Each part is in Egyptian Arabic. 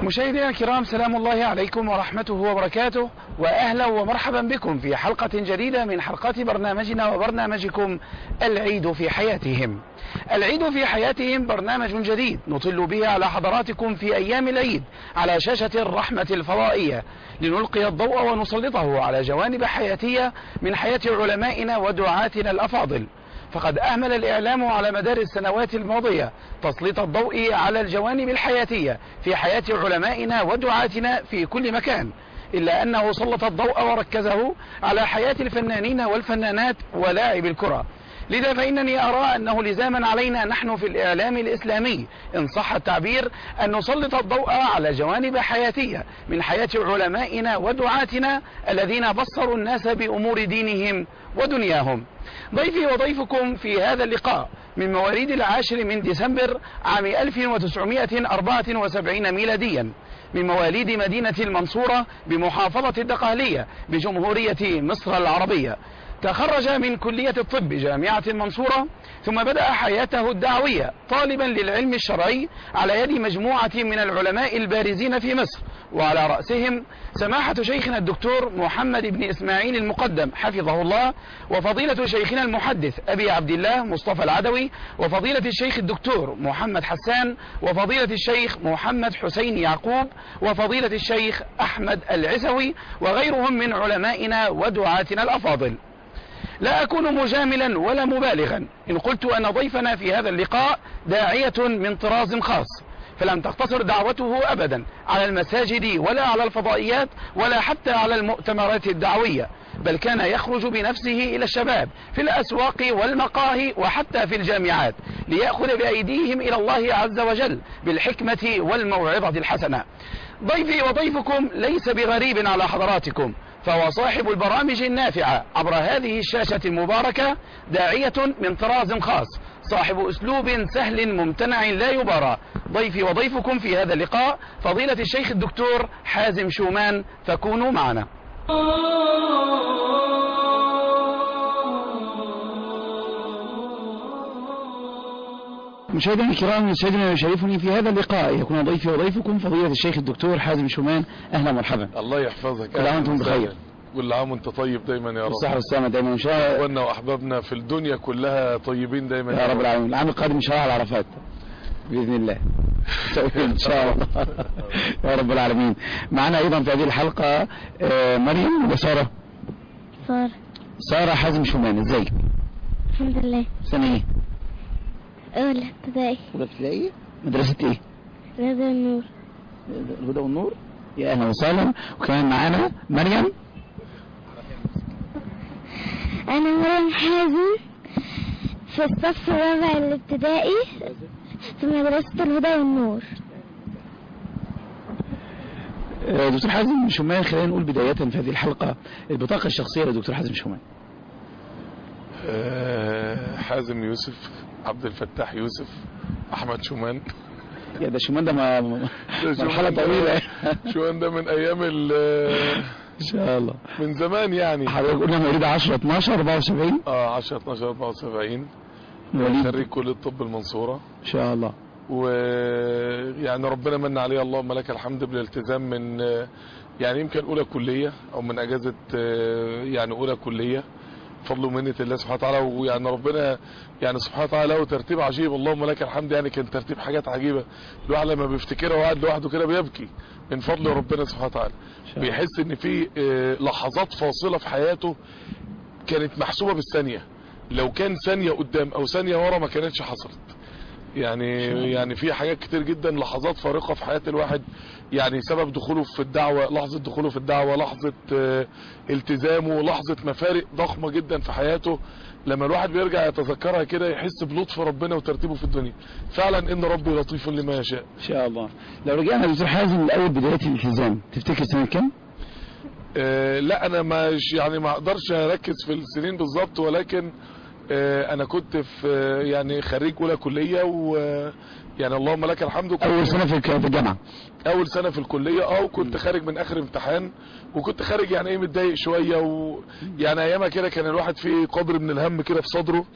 مشاهدينا الكرام سلام الله عليكم ورحمته وبركاته وأهلا ومرحبا بكم في حلقة جديدة من حلقات برنامجنا وبرنامجكم العيد في حياتهم العيد في حياتهم برنامج جديد نطل به على حضراتكم في أيام العيد على شاشة الرحمة الفضائية لنلقي الضوء ونسلطه على جوانب حياتية من حياة علمائنا ودعاتنا الأفاضل فقد أهمل الإعلام على مدار السنوات الماضية تسليط الضوء على الجوانب الحياتية في حياة علمائنا ودعاتنا في كل مكان إلا أنه سلط الضوء وركزه على حياة الفنانين والفنانات ولاعب الكرة لذا فإنني أرى أنه لزاما علينا نحن في الإعلام الإسلامي إن صح التعبير أن نسلط الضوء على جوانب حياتية من حياة علمائنا ودعاتنا الذين بصروا الناس بأمور دينهم ودنياهم ضيفي وضيفكم في هذا اللقاء من مواليد العاشر من ديسمبر عام 1974 ميلاديا من مواليد مدينة المنصورة بمحافظة الدقهلية بجمهورية مصر العربية تخرج من كلية الطب جامعة المنصورة ثم بدأ حياته الدعوية طالبا للعلم الشرعي على يد مجموعة من العلماء البارزين في مصر وعلى رأسهم سماحة شيخنا الدكتور محمد بن إسماعيل المقدم حفظه الله وفضيلة شيخنا المحدث أبي عبد الله مصطفى العدوي وفضيلة الشيخ الدكتور محمد حسان وفضيلة الشيخ محمد حسين يعقوب وفضيلة الشيخ أحمد العسوي وغيرهم من علمائنا ودعاتنا الأفاضل لا أكون مجاملا ولا مبالغا إن قلت أن ضيفنا في هذا اللقاء داعية من طراز خاص فلم تقتصر دعوته أبدا على المساجد ولا على الفضائيات ولا حتى على المؤتمرات الدعوية بل كان يخرج بنفسه إلى الشباب في الأسواق والمقاهي وحتى في الجامعات ليأخذ بأيديهم إلى الله عز وجل بالحكمة والموعظة الحسنة ضيفي وضيفكم ليس بغريب على حضراتكم فهو صاحب البرامج النافعة عبر هذه الشاشة المباركة داعية من طراز خاص صاحب أسلوب سهل ممتنع لا يبارى ضيفي وضيفكم في هذا اللقاء فضيلة الشيخ الدكتور حازم شومان فكونوا معنا مشاهدينا الكرام يسعدني ويشرفني في هذا اللقاء يكون ضيفي وضيفكم فضيلة الشيخ الدكتور حازم شومان أهلا ومرحبا الله يحفظك كل عام وانتم بخير كل عام وانت طيب دايما يا رب بالصحة والسلامة دايما إن شاء اخواننا واحبابنا في الدنيا كلها طيبين دايما يا رب العالمين العام القادم إن شاء الله على عرفات بإذن الله إن شاء الله يا رب العالمين معنا أيضا في هذه الحلقة آه، مريم وسارة صار سارة حازم شومان ازيك الحمد لله سنة ايه أولى ابتدائي أولى ابتدائي مدرسة ايه رضا النور الهدى والنور يا أهلا وسهلا وكمان معانا مريم أنا مريم حازم في الصف الرابع الابتدائي في مدرسة الهدى والنور آه، دكتور حازم شومان خلينا نقول بداية في هذه الحلقة البطاقة الشخصية لدكتور حازم شومان آه، حازم يوسف عبد الفتاح يوسف احمد شومان يا ده شومان ده ما- ده مرحلة شومان ده- طويلة شومان ده من ايام ال ان شاء الله من زمان يعني حضرتك قلنا مواليد 10 12 74 اه 10 12 74 مواليد خريج كلية طب المنصورة ان شاء الله ويعني ربنا من عليه اللهم لك الحمد بالالتزام من يعني يمكن اولى كلية او من اجازة آه، يعني اولى كلية فضل ومنة الله سبحانه وتعالى ويعني ربنا يعني سبحانه وتعالى له ترتيب عجيب اللهم لك الحمد يعني كان ترتيب حاجات عجيبة الواحد لما بيفتكرها وقاعد لوحده كده بيبكي من فضل ربنا سبحانه وتعالى شاء الله. بيحس ان في آه، لحظات فاصلة في حياته كانت محسوبة بالثانية لو كان ثانية قدام او ثانية ورا ما كانتش حصلت يعني يعني في حاجات كتير جدا لحظات فارقة في حياة الواحد يعني سبب دخوله في الدعوة لحظة دخوله في الدعوة لحظة آه، التزامه لحظة مفارق ضخمة جدا في حياته لما الواحد بيرجع يتذكرها كده يحس بلطف ربنا وترتيبه في الدنيا فعلا ان ربي لطيف لما يشاء ان شاء الله لو رجعنا لدكتور حازم الاول بداية الالتزام تفتكر سنة كام؟ آه، لا انا مش يعني ما اقدرش اركز في السنين بالظبط ولكن آه، انا كنت في آه، يعني خريج اولى كلية و يعني اللهم لك الحمد كنت اول سنة في الك- في الجامعة اول سنة في الكلية اه وكنت خارج من اخر امتحان وكنت خارج يعني ايه متضايق شوية ويعني ايامها كده كان الواحد فيه قدر من الهم كده في صدره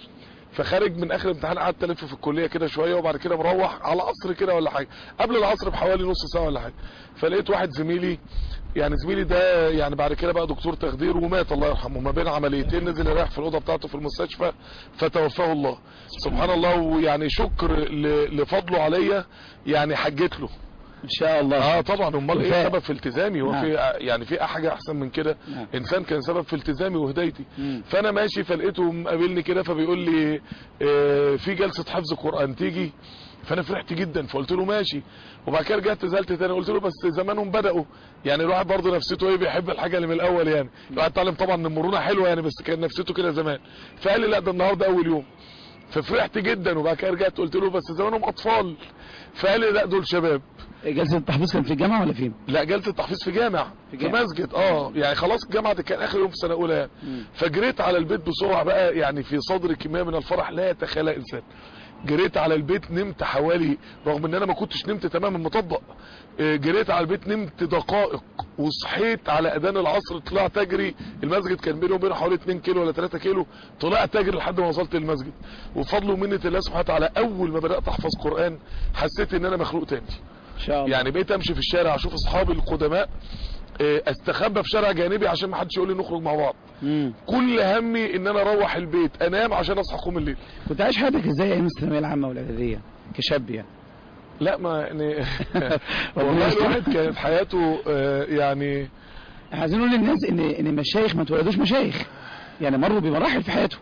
فخارج من اخر امتحان قعدت الف في الكليه كده شويه وبعد كده مروح على العصر كده ولا حاجه قبل العصر بحوالي نص ساعه ولا حاجه فلقيت واحد زميلي يعني زميلي ده يعني بعد كده بقى دكتور تخدير ومات الله يرحمه ما بين عمليتين نزل يريح في الاوضه بتاعته في المستشفى فتوفاه الله سبحان الله ويعني شكر ل- لفضله عليا يعني حجيت له ان شاء الله اه طبعا امال ايه كفاية. سبب في التزامي هو نعم. في يعني في حاجه احسن من كده نعم. انسان كان سبب في التزامي وهدايتي مم. فانا ماشي فلقيته مقابلني كده فبيقول لي آه، في جلسه حفظ قران تيجي فانا فرحت جدا فقلت له ماشي وبعد كده رجعت نزلت تاني قلت له بس زمانهم بداوا يعني الواحد برضه نفسيته ايه بيحب الحاجه اللي من الاول يعني الواحد اتعلم طبعا ان المرونه حلوه يعني بس كان نفسيته كده زمان فقال لي لا ده النهارده اول يوم ففرحت جدا وبعد كده رجعت قلت له بس زمانهم اطفال فقال لي لا دول شباب جلسه التحفيظ كان في الجامعه ولا فين لا جلسه تحفيظ في جامع في في, جامع. مسجد اه يعني خلاص الجامعه دي كان اخر يوم في سنه اولى يعني مم. فجريت على البيت بسرعه بقى يعني في صدري كميه من الفرح لا يتخيلها انسان جريت على البيت نمت حوالي رغم ان انا ما كنتش نمت تماما مطبق آه، جريت على البيت نمت دقائق وصحيت على اذان العصر طلعت اجري المسجد كان بينه وبينه حوالي 2 كيلو ولا 3 كيلو طلعت اجري لحد ما وصلت المسجد وبفضل ومنه الله سبحانه وتعالى اول ما بدات احفظ قران حسيت ان انا مخلوق تاني ان شاء الله يعني بقيت امشي في الشارع اشوف اصحابي القدماء آه، استخبى في شارع جانبي عشان ما حدش يقول لي نخرج مع بعض مم. كل همي ان انا اروح البيت انام عشان اصحى اقوم الليل كنت عايش حياتك ازاي ايام الثانويه العامه والاعداديه كشاب يعني لا ما يعني ربنا والله يستر. الواحد كانت حياته آه، يعني احنا عايزين نقول للناس ان ان المشايخ ما اتولدوش مشايخ يعني مروا بمراحل في حياتهم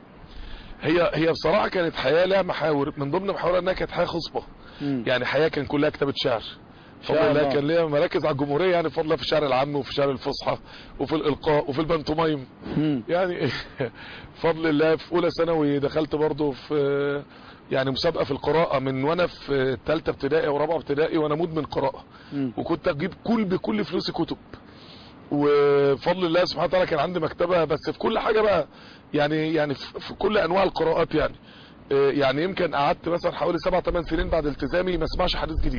هي هي بصراحه كانت حياه لها محاور من ضمن محاورها انها كانت حياه خصبه مم. يعني حياه كان كلها كتابه شعر شاء فضل الله الله. كان ليها مراكز على الجمهوريه يعني فضل الله في الشعر العام وفي الشعر الفصحى وفي الالقاء وفي البنتومايم مم. يعني فضل الله في اولى ثانوي دخلت برضه في يعني مسابقه في القراءه من وانا في ثالثه ابتدائي او رابعه ابتدائي وانا مدمن قراءه مم. وكنت اجيب كل بكل فلوسي كتب وفضل الله سبحانه وتعالى كان عندي مكتبه بس في كل حاجه بقى يعني يعني في في كل انواع القراءات يعني آه، يعني يمكن قعدت مثلا حوالي سبع ثمان سنين بعد التزامي ما اسمعش حديث جديد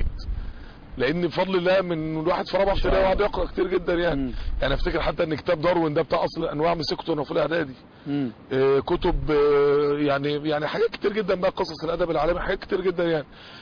لان بفضل الله من الواحد في رابعه شاء ابتدائي الله. وقعد يقرا كتير جدا يعني مم. يعني افتكر حتى ان كتاب داروين ده بتاع اصل الانواع مسكته وانا في الاعدادي مم. آه، كتب آه، يعني يعني حاجات كتير جدا بقى قصص الادب العالمي حاجات كتير جدا يعني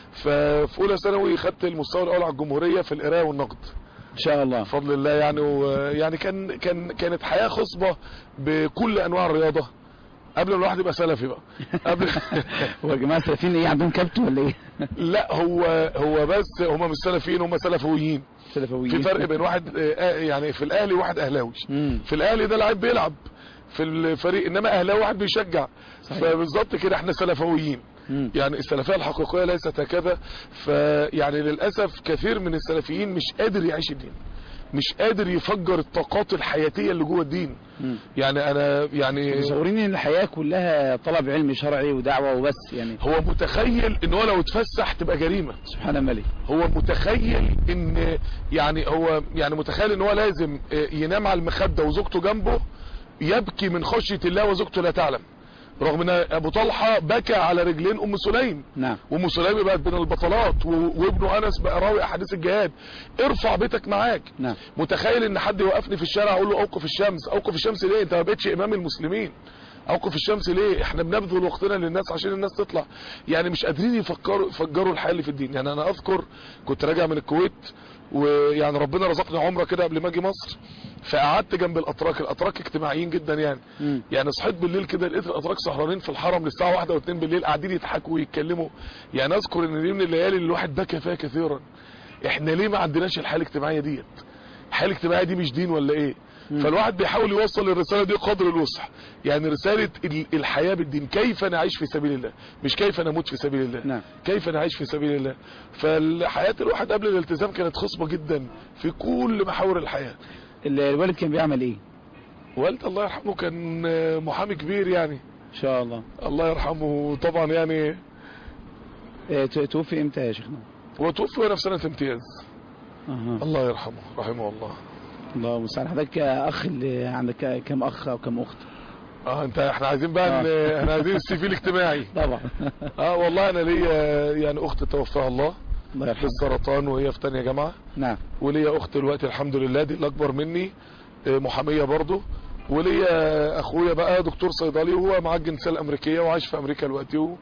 ففي اولى ثانوي خدت المستوى الاول على الجمهوريه في القراءه والنقد ان شاء الله بفضل الله يعني ويعني كان كان كانت حياه خصبه بكل انواع الرياضه قبل ما الواحد يبقى سلفي بقى قبل هو يا جماعه السلفيين ايه عندهم كبت ولا ايه لا هو هو بس هم مش سلفيين هم سلفويين سلفويين في فرق بين واحد آه، يعني في الاهلي وواحد اهلاوي مم. في الاهلي ده لعيب بيلعب في الفريق انما اهلاوي واحد بيشجع صحيح. فبالظبط كده احنا سلفويين مم. يعني السلفيه الحقيقيه ليست هكذا فيعني للاسف كثير من السلفيين مش قادر يعيش الدين مش قادر يفجر الطاقات الحياتيه اللي جوه الدين مم. يعني انا يعني متصورين ان الحياه كلها طلب علم شرعي ودعوه وبس يعني هو متخيل ان هو لو اتفسح تبقى جريمه سبحان الملك هو متخيل ان يعني هو يعني متخيل ان هو لازم آه، ينام على المخده وزوجته جنبه يبكي من خشيه الله وزوجته لا تعلم رغم ان ابو طلحه بكى على رجلين ام سليم نعم وام سليم بقت من البطلات و- وابنه انس بقى راوي احاديث الجهاد ارفع بيتك معاك نعم متخيل ان حد يوقفني في الشارع اقول له اوقف الشمس اوقف الشمس ليه انت ما بقتش امام المسلمين اوقف الشمس ليه احنا بنبذل وقتنا للناس عشان الناس تطلع يعني مش قادرين يفكروا يفجروا الحياه اللي في الدين يعني انا اذكر كنت راجع من الكويت ويعني ربنا رزقني عمره كده قبل ما اجي مصر فقعدت جنب الاتراك الاتراك اجتماعيين جدا يعني مم. يعني صحيت بالليل كده لقيت الاتراك سهرانين في الحرم للساعه واحدة واتنين بالليل قاعدين يضحكوا ويتكلموا يعني اذكر ان دي من الليالي اللي الواحد بكى فيها كثيرا احنا ليه ما عندناش الحياه الاجتماعيه ديت الحياه الاجتماعيه دي مش دين ولا ايه مم. فالواحد بيحاول يوصل الرساله دي قدر الوسع يعني رساله ال- الحياه بالدين كيف نعيش في سبيل الله مش كيف نموت في سبيل الله نعم كيف نعيش في سبيل الله فالحياه الواحد قبل الالتزام كانت خصبه جدا في كل محاور الحياه ال- الوالد كان بيعمل ايه والد الله يرحمه كان محامي كبير يعني ان شاء الله الله يرحمه طبعا يعني آه، ت- توفي امتى يا شيخنا هو توفي وانا في سنه امتياز اها الله يرحمه رحمه الله الله المستعان حضرتك اخ اللي عندك كم اخ او كم اخت اه انت احنا عايزين بقى ان احنا عايزين السي في الاجتماعي طبعا اه والله انا ليا يعني اخت توفاها الله الله يرحمه بالسرطان وهي في تانية جامعة نعم وليا اخت دلوقتي الحمد لله دي الاكبر مني آه، محامية برضو وليا اخويا بقى دكتور صيدلي وهو معاه الجنسيه الامريكيه وعايش في امريكا دلوقتي و...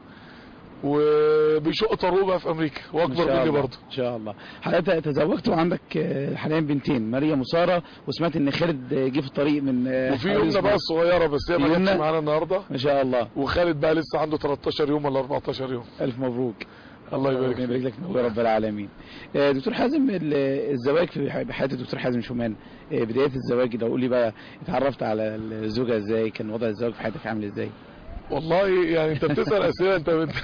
وبيشق طاروه بقى في امريكا إن واكبر شاء مني الله. برضه ان شاء الله حضرتك تزوجت وعندك آه، حاليا بنتين مريم وساره وسمعت ان خالد آه، جه في الطريق من آه، وفي حوالي يمنى أسبوع. بقى الصغيره بس هي ما يمنى؟ جاتش معانا النهارده ما شاء الله وخالد بقى لسه عنده 13 يوم ولا 14 يوم الف مبروك الله يبارك ربنا فيك يبارك لك يا رب العالمين آه، دكتور حازم ال- الزواج في ح- بحياه الدكتور حازم شومان آه، بدايه الزواج لو قول لي بقى اتعرفت على الزوجه ازاي كان وضع الزواج في حياتك عامل ازاي والله يعني انت بتسال اسئله انت بت...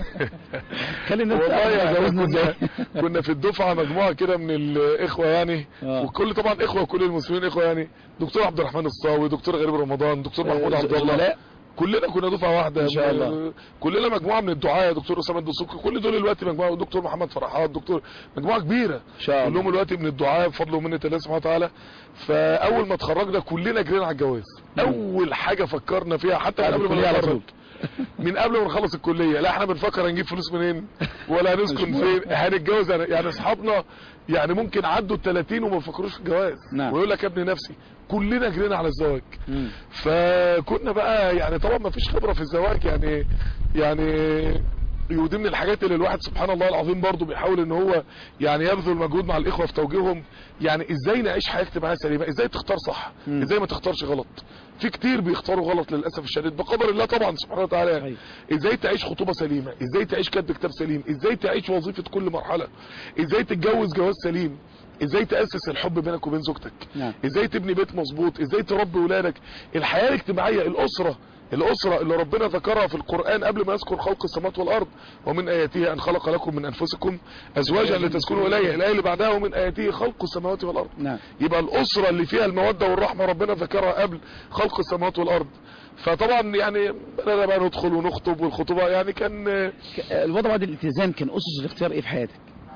خلي الناس والله تعرف يعني اتجوزنا كنا, ازاي كنا في الدفعه مجموعه كده من الاخوه يعني آه. وكل طبعا اخوه وكل المسلمين اخوه يعني دكتور عبد الرحمن الصاوي دكتور غريب رمضان دكتور محمود آه، عبد الله زملاء؟ كلنا كنا دفعه واحده إن شاء الله. كلنا مجموعه من الدعاه دكتور اسامه الدسوقي كل دول دلوقتي مجموعه دكتور محمد فرحات دكتور مجموعه كبيره ان شاء الله كلهم دلوقتي من الدعاه بفضل ومنه الله سبحانه وتعالى فاول ما اتخرجنا كلنا جرينا على الجواز اول حاجه فكرنا فيها حتى من بعد قبل ما الكلية على نتخرج طول. من قبل ما نخلص الكليه لا احنا بنفكر هنجيب فلوس منين ولا هنسكن مش فين هنتجوز يعني يعني اصحابنا يعني ممكن عدوا ال 30 وما بيفكروش في الجواز نعم. ويقول لك يا ابني نفسي كلنا جرينا على الزواج مم. فكنا بقى يعني طبعا ما فيش خبره في الزواج يعني يعني ودي من الحاجات اللي الواحد سبحان الله العظيم برضه بيحاول ان هو يعني يبذل مجهود مع الاخوه في توجيههم يعني ازاي نعيش حياه اجتماعيه سليمه ازاي تختار صح مم. ازاي ما تختارش غلط في كتير بيختاروا غلط للاسف الشديد بقدر الله طبعا سبحانه وتعالى يعني. أيوة. ازاي تعيش خطوبه سليمه ازاي تعيش كتب كتاب سليم ازاي تعيش وظيفه كل مرحله ازاي تتجوز جواز سليم ازاي تاسس الحب بينك وبين زوجتك نعم ازاي تبني بيت مظبوط ازاي تربي ولادك الحياه الاجتماعيه الاسره الأسرة اللي ربنا ذكرها في القرآن قبل ما يذكر خلق السماوات والأرض ومن آياته أن خلق لكم من أنفسكم أزواجا لتسكنوا إليها الآية اللي بعدها ومن آياته خلق السماوات والأرض نعم يبقى الأسرة اللي فيها المودة والرحمة ربنا ذكرها قبل خلق السماوات والأرض فطبعا يعني بدأنا بقى ندخل ونخطب والخطوبة يعني كان ك- الوضع بعد الالتزام كان اسس الاختيار ايه في حياتك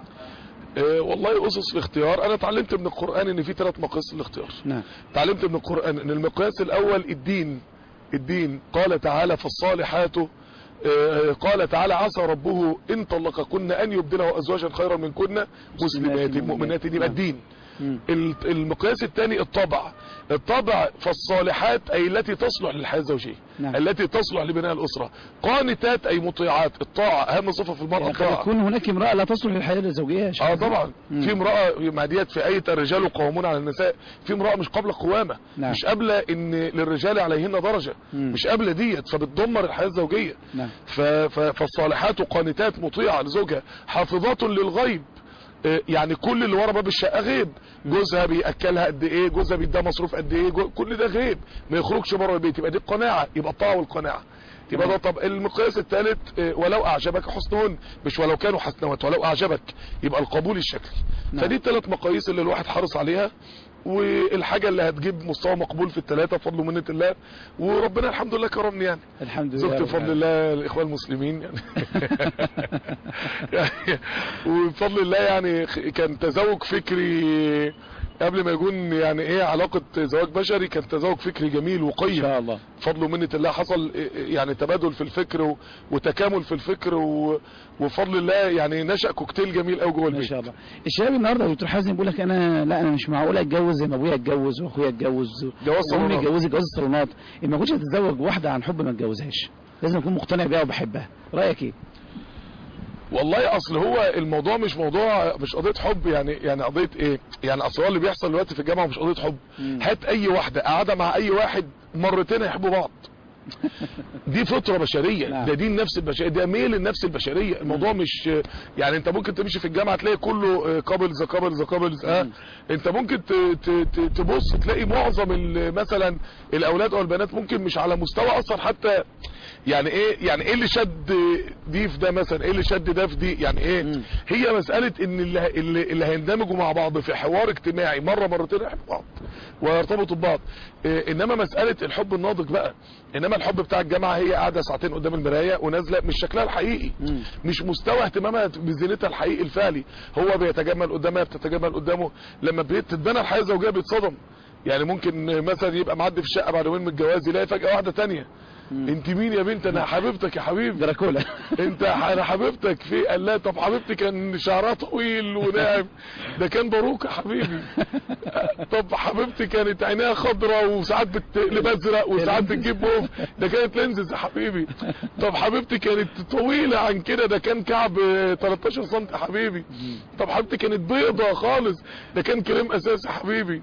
آه، والله أسس الاختيار أنا اتعلمت من القرآن إن في ثلاث مقاييس للاختيار نعم تعلمت من القرآن ان المقياس الاول الدين الدين قال تعالى فالصالحات آه، قال تعالى عسى ربه ان طلقكن ان يبدله ازواجا خيرا منكن مسلمات مؤمنات يبقى الدين مم. ال- المقياس الثاني الطبع الطبع فالصالحات اي التي تصلح للحياه الزوجيه نعم. التي تصلح لبناء الاسره قانتات اي مطيعات الطاعه اهم صفه في المراه يعني قد الطاعه يكون هناك امرأة لا تصلح للحياة الزوجية يا شيخ اه طبعا مم. في امرأة مع ديت في آية الرجال قوامون على النساء في امرأة مش قابلة قوامة نعم. مش قابلة ان للرجال عليهن درجة مم. مش قابلة ديت فبتدمر الحياة الزوجية نعم ف... ف... فالصالحات قانتات مطيعة لزوجها حافظات للغيب آه، يعني كل اللي ورا باب الشقه غيب جوزها بياكلها قد ايه جوزها بيديها مصروف قد ايه جو... كل ده غيب ما يخرجش بره البيت يبقى دي القناعه يبقى الطاعه والقناعه يبقى ده طب المقياس الثالث ولو اعجبك حسنهن مش ولو كانوا حسنوات ولو اعجبك يبقى القبول الشكلي نعم. فدي الثلاث مقاييس اللي الواحد حرص عليها والحاجه اللي هتجيب مستوى مقبول في الثلاثه بفضل ومنه الله وربنا الحمد لله كرمني يعني الحمد لله زوجتي رب بفضل العالمين. الله الاخوه المسلمين يعني يعني وبفضل الله يعني خ- كان تزوج فكري قبل ما يكون يعني ايه علاقة زواج بشري كان تزوج فكري جميل ان وقيم شاء الله بفضل ومنة الله حصل يعني تبادل في الفكر و- وتكامل في الفكر و- وبفضل الله يعني نشأ كوكتيل جميل قوي جوه ما البيت شاء الله الشباب النهارده يا دكتور حازم بيقول لك انا لا انا مش معقول اتجوز زي ما ابويا اتجوز واخويا اتجوز جواز وامي صالونات. اتجوزت جواز الصالونات ما كنتش هتتزوج واحده عن حب ما اتجوزهاش لازم اكون مقتنع بيها وبحبها رايك ايه والله اصل هو الموضوع مش موضوع مش قضيه حب يعني يعني قضيه ايه يعني اصل هو اللي بيحصل دلوقتي في الجامعه مش قضيه حب مم. هات اي واحده قاعده مع اي واحد مرتين هيحبوا بعض دي فطره بشريه نعم. ده دين نفس البشريه ده ميل النفس البشريه الموضوع مش يعني انت ممكن تمشي في الجامعه تلاقي كله كابلز كابلز كابلز اه مم. انت ممكن ت- ت- ت- تبص تلاقي معظم ال- مثلا الاولاد او البنات ممكن مش على مستوى اصلا حتى يعني ايه يعني ايه اللي شد دي في ده مثلا ايه اللي شد ده في دي يعني ايه مم. هي مسألة ان اللي, اللي, اللي هيندمجوا مع بعض في حوار اجتماعي مرة مرتين يحبوا بعض ويرتبطوا ببعض إيه انما مسألة الحب الناضج بقى انما الحب بتاع الجامعة هي قاعدة ساعتين قدام المراية ونازلة مش شكلها الحقيقي مم. مش مستوى اهتمامها بزينتها الحقيقي الفعلي هو بيتجمل قدامها بتتجمل قدامه لما بتتبنى الحياة الزوجية بيتصدم يعني ممكن مثلا يبقى معدي في الشقة بعد يومين من الجواز يلاقي فجأة واحدة تانية مم. انت مين يا بنت انا حبيبتك يا حبيبي دراكولا انت انا حبيبتك في قال لا طب حبيبتي كان شعرها طويل وناعم ده كان باروك يا حبيبي طب حبيبتي كانت عينيها خضراء وساعات بتقلب ازرق وساعات بتجيب بوف ده كانت لينزز يا حبيبي طب حبيبتي كانت طويلة عن كده ده كان كعب 13 سم يا حبيبي طب حبيبتي كانت بيضة خالص ده كان كريم اساس يا حبيبي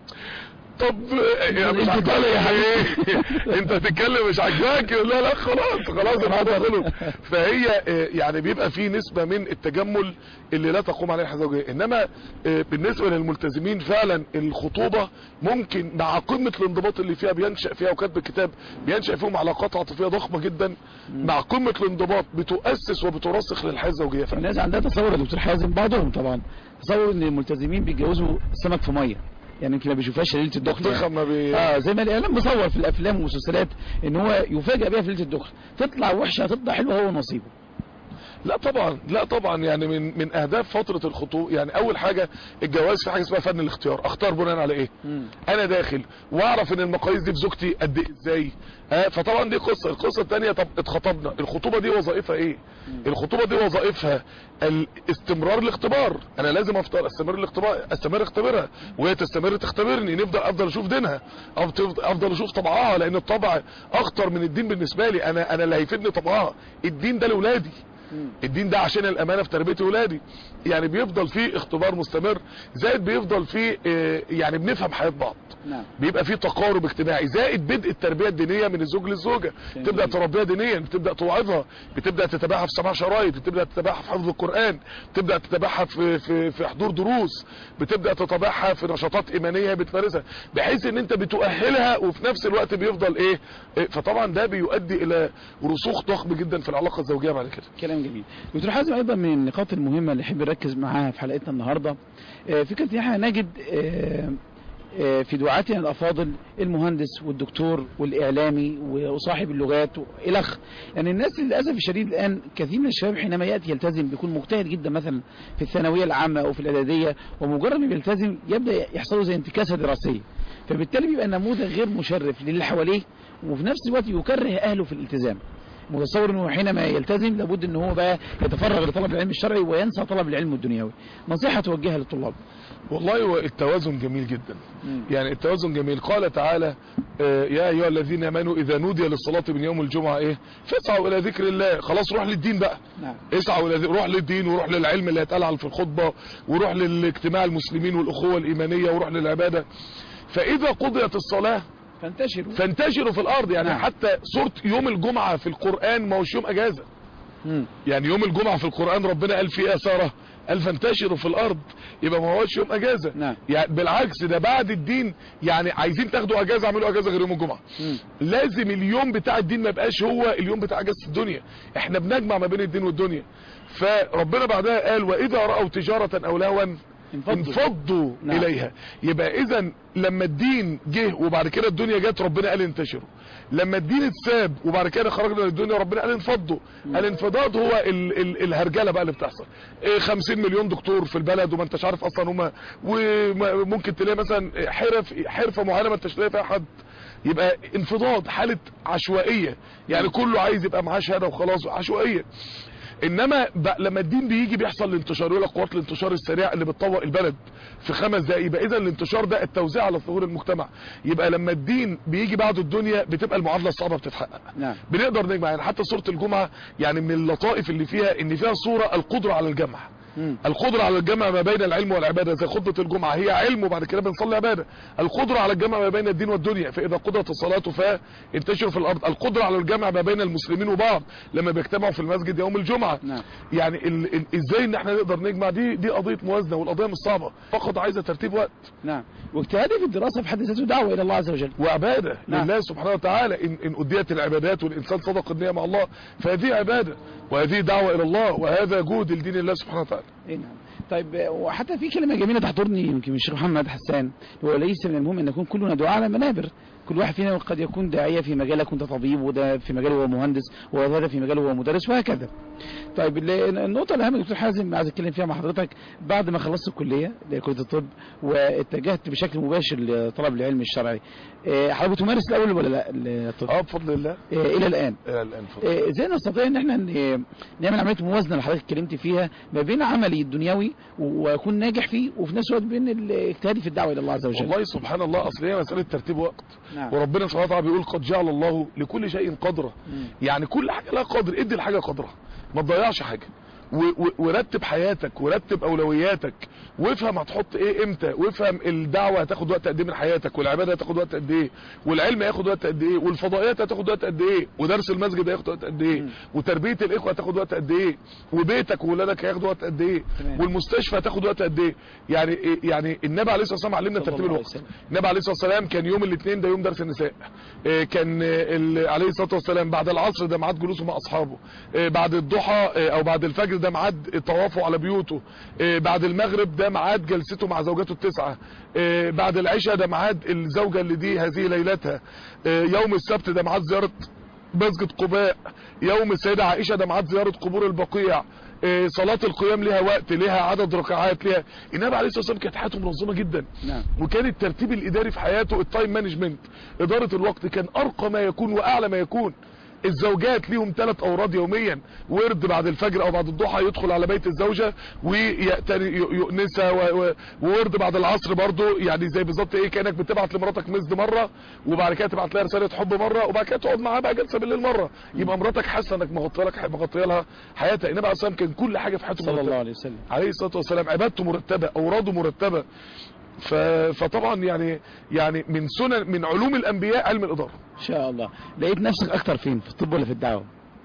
طب يا مش انت عاجباك يا ايه انت هتتكلم مش عاجباك لا لا خلاص خلاص الموضوع خلص فهي آه، يعني بيبقى في نسبة من التجمل اللي لا تقوم عليه الحياة الزوجية انما آه، بالنسبة للملتزمين فعلا الخطوبة ممكن مع قمة الانضباط اللي فيها بينشأ فيها وكتب الكتاب بينشأ فيهم علاقات عاطفية ضخمة جدا مع قمة الانضباط بتؤسس وبترسخ للحياة الزوجية فعلا الناس عندها تصور يا دكتور حازم بعضهم طبعا تصور ان الملتزمين بيتجوزوا سمك في ميه يعني يمكن ما بيشوفهاش ليله الدخل ضخم يعني. ما بي... اه زي ما الاعلام مصور في الافلام والمسلسلات ان هو يفاجئ بيها في ليله الدخل تطلع وحشه تطلع حلوه هو نصيبه لا طبعا لا طبعا يعني من من اهداف فتره الخطوبه يعني اول حاجه الجواز في حاجه اسمها فن الاختيار اختار بناء على ايه انا داخل واعرف ان المقاييس دي في زوجتي قد ايه ازاي آه فطبعا دي قصه القصه الثانيه طب اتخطبنا الخطوبه دي وظائفها ايه الخطوبه دي وظائفها الاستمرار الاختبار انا لازم افضل استمر الاختبار استمر اختبرها وهي تستمر تختبرني نفضل افضل اشوف دينها أفضل- افضل اشوف طبعها لان الطبع اخطر من الدين بالنسبه لي انا انا اللي هيفيدني طبعها الدين ده لاولادي الدين ده عشان الامانه في تربيه اولادي يعني بيفضل فيه اختبار مستمر زائد بيفضل فيه آه، يعني بنفهم حياه بعض نعم بيبقى فيه تقارب اجتماعي زائد بدء التربيه الدينيه من الزوج للزوجه جميل. تبدا تربيها دينيا بتبدا توعظها بتبدا تتابعها في سماع شرايط بتبدا تتابعها في حفظ القران بتبدا تتابعها في في في حضور دروس بتبدا تتابعها في نشاطات ايمانيه بتمارسها بحيث ان انت بتؤهلها وفي نفس الوقت بيفضل ايه إيه، فطبعا ده بيؤدي الى رسوخ ضخم جدا في العلاقه الزوجيه بعد كده كلام جميل دكتور حازم ايضا من النقاط المهمه اللي نحب نركز معاها في حلقتنا النهارده آه، فكره ان احنا نجد آه، آه، في دعاتنا الافاضل المهندس والدكتور والاعلامي وصاحب اللغات الخ يعني الناس للاسف الشديد الان كثير من الشباب حينما ياتي يلتزم بيكون مجتهد جدا مثلا في الثانويه العامه او في الاعداديه ومجرد ما بيلتزم يبدا يحصل له زي انتكاسه دراسيه فبالتالي بيبقى نموذج غير مشرف للي حواليه وفي نفس الوقت يكره اهله في الالتزام متصور انه حينما يلتزم لابد ان هو بقى يتفرغ لطلب العلم الشرعي وينسى طلب العلم الدنيوي نصيحه توجهها للطلاب والله هو التوازن جميل جدا يعني التوازن جميل قال تعالى آه، يا ايها الذين امنوا اذا نودي للصلاه من يوم الجمعه ايه فاسعوا الى ذكر الله خلاص روح للدين بقى نعم اسعوا الى ذ- روح للدين وروح للعلم اللي هيتقال في الخطبه وروح للاجتماع المسلمين والاخوه الايمانيه وروح للعباده فاذا قضيت الصلاه فانتشروا فانتشروا في الارض يعني نعم. حتى سوره يوم الجمعه في القران ما هوش يوم اجازه مم. يعني يوم الجمعة في القرآن ربنا قال فيه أثارة قال فانتشروا في الأرض يبقى ما هوش يوم أجازة نعم. يعني بالعكس ده بعد الدين يعني عايزين تاخدوا أجازة اعملوا أجازة غير يوم الجمعة مم. لازم اليوم بتاع الدين ما يبقاش هو اليوم بتاع أجازة الدنيا احنا بنجمع ما بين الدين والدنيا فربنا بعدها قال وإذا رأوا تجارة أو لهوا انفضوا. انفضوا نعم. إليها يبقى إذا لما الدين جه وبعد كده الدنيا جت ربنا قال انتشروا لما الدين اتساب وبعد كده خرجنا للدنيا ربنا قال انفضوا الانفضاض هو ال ال الهرجله بقى اللي بتحصل إيه 50 مليون دكتور في البلد وما انتش عارف اصلا هم وممكن تلاقي مثلا حرف حرفه معينه ما انتش لاقي فيها حد يبقى انفضاض حاله عشوائيه يعني كله عايز يبقى معاه شهاده وخلاص عشوائيه انما ب- لما الدين بيجي بيحصل الانتشار يقول لك قوات الانتشار السريع اللي بتطوق البلد في خمس دقايق يبقى اذا الانتشار ده التوزيع على ظهور المجتمع يبقى لما الدين بيجي بعد الدنيا بتبقى المعادله الصعبه بتتحقق نعم بنقدر نجمع يعني حتى سوره الجمعه يعني من اللطائف اللي فيها ان فيها صوره القدره على الجمع مم. القدرة على الجمع ما بين العلم والعبادة زي خطبة الجمعة هي علم وبعد كده بنصلي عبادة القدرة على الجمع ما بين الدين والدنيا فإذا قضت الصلاة فانتشروا في الأرض القدرة على الجمع ما بين المسلمين وبعض لما بيجتمعوا في المسجد يوم الجمعة نعم. يعني ال... ال... ازاي ان احنا نقدر نجمع دي دي قضية موازنة والقضية مش صعبة فقط عايزة ترتيب وقت نعم واجتهادي في الدراسه في حد ذاته دعوه الى الله عز وجل وعبادة نعم. لله سبحانه وتعالى إن, إن أديت العبادات والإنسان صدق النية مع الله فهذه عبادة وهذه دعوة إلى الله وهذا جهد لدين الله سبحانه وتعالى إيه نعم طيب آه، وحتى في كلمه جميله تحضرني يمكن من الشيخ محمد حسان هو ليس من المهم ان نكون كلنا دعاء على منابر كل واحد فينا قد يكون داعية في مجاله كنت طبيب وده في مجاله هو مهندس وهذا في مجاله هو مدرس وهكذا طيب ال- النقطة الأهم يا دكتور حازم عايز أتكلم فيها مع حضرتك بعد ما خلصت الكلية اللي هي كلية الطب واتجهت بشكل مباشر لطلب العلم الشرعي آه، حضرتك بتمارس الأول ولا لا الطب؟ اه بفضل الله آه، إلى الآن الى الان بفضل آه، ازاي نستطيع ان احنا ن- نعمل عمليه موازنه اللي حضرتك اتكلمت فيها ما بين عملي الدنيوي و- واكون ناجح فيه وفي نفس الوقت بين الاجتهادي في الدعوه الى الله عز وجل والله سبحان الله اصل هي مساله ترتيب وقت نعم. وربنا سبحانه وتعالى بيقول قد جعل الله لكل شيء قدرا مم. يعني كل حاجه لها قدر ادي الحاجه قدرها ما تضيعش حاجه و- و- ورتب حياتك ورتب اولوياتك وافهم هتحط ايه امتى وافهم الدعوه هتاخد وقت قد ايه من حياتك والعباده هتاخد وقت قد ايه والعلم هياخد وقت قد ايه والفضائيات هتاخد وقت قد ايه ودرس المسجد هياخد وقت قد ايه مم. وتربيه الاخوه هتاخد وقت قد ايه وبيتك وولادك هياخدوا وقت قد ايه تمام. والمستشفى هتاخد وقت قد ايه يعني إيه- يعني النبي عليه الصلاه والسلام علمنا صلى ترتيب الله عليه الوقت وسلم. النبي عليه الصلاه والسلام كان يوم الاثنين ده يوم درس النساء إيه كان آه، ال- عليه الصلاه والسلام بعد العصر ده ميعاد جلوسه مع اصحابه إيه بعد الضحى إيه او بعد الفجر ده ميعاد طوافه على بيوته إيه بعد المغرب ده ميعاد جلسته مع زوجاته التسعه إيه بعد العشاء ده ميعاد الزوجه اللي دي هذه ليلتها إيه يوم السبت ده ميعاد زياره مسجد قباء يوم السيدة عائشة ده ميعاد زيارة قبور البقيع إيه، صلاة القيام لها وقت لها عدد ركعات لها النبي عليه الصلاة والسلام كانت حياته منظمة جدا نعم وكان الترتيب الاداري في حياته التايم مانجمنت اداره الوقت كان ارقى ما يكون واعلى ما يكون الزوجات ليهم ثلاث اوراد يوميا ورد بعد الفجر او بعد الضحى يدخل على بيت الزوجه ويأتني يؤنسها و- و- وورد بعد العصر برضو يعني زي بالظبط ايه كانك بتبعت لمراتك مسد مره وبعد كده تبعت لها رساله حب مره وبعد كده تقعد معاها بقى جلسه بالليل مره يبقى مراتك حاسه انك مغطيه لك مغطيه لها حياتها النبي عليه الصلاه والسلام كان كل حاجه في حياته صلى الله مرتبة. عليه وسلم عليه الصلاه والسلام عبادته مرتبه اوراده مرتبه ف... فطبعا يعني يعني من سنن من علوم الانبياء علم الاداره ان شاء الله لقيت نفسك اكتر فين في الطب ولا في الدعوه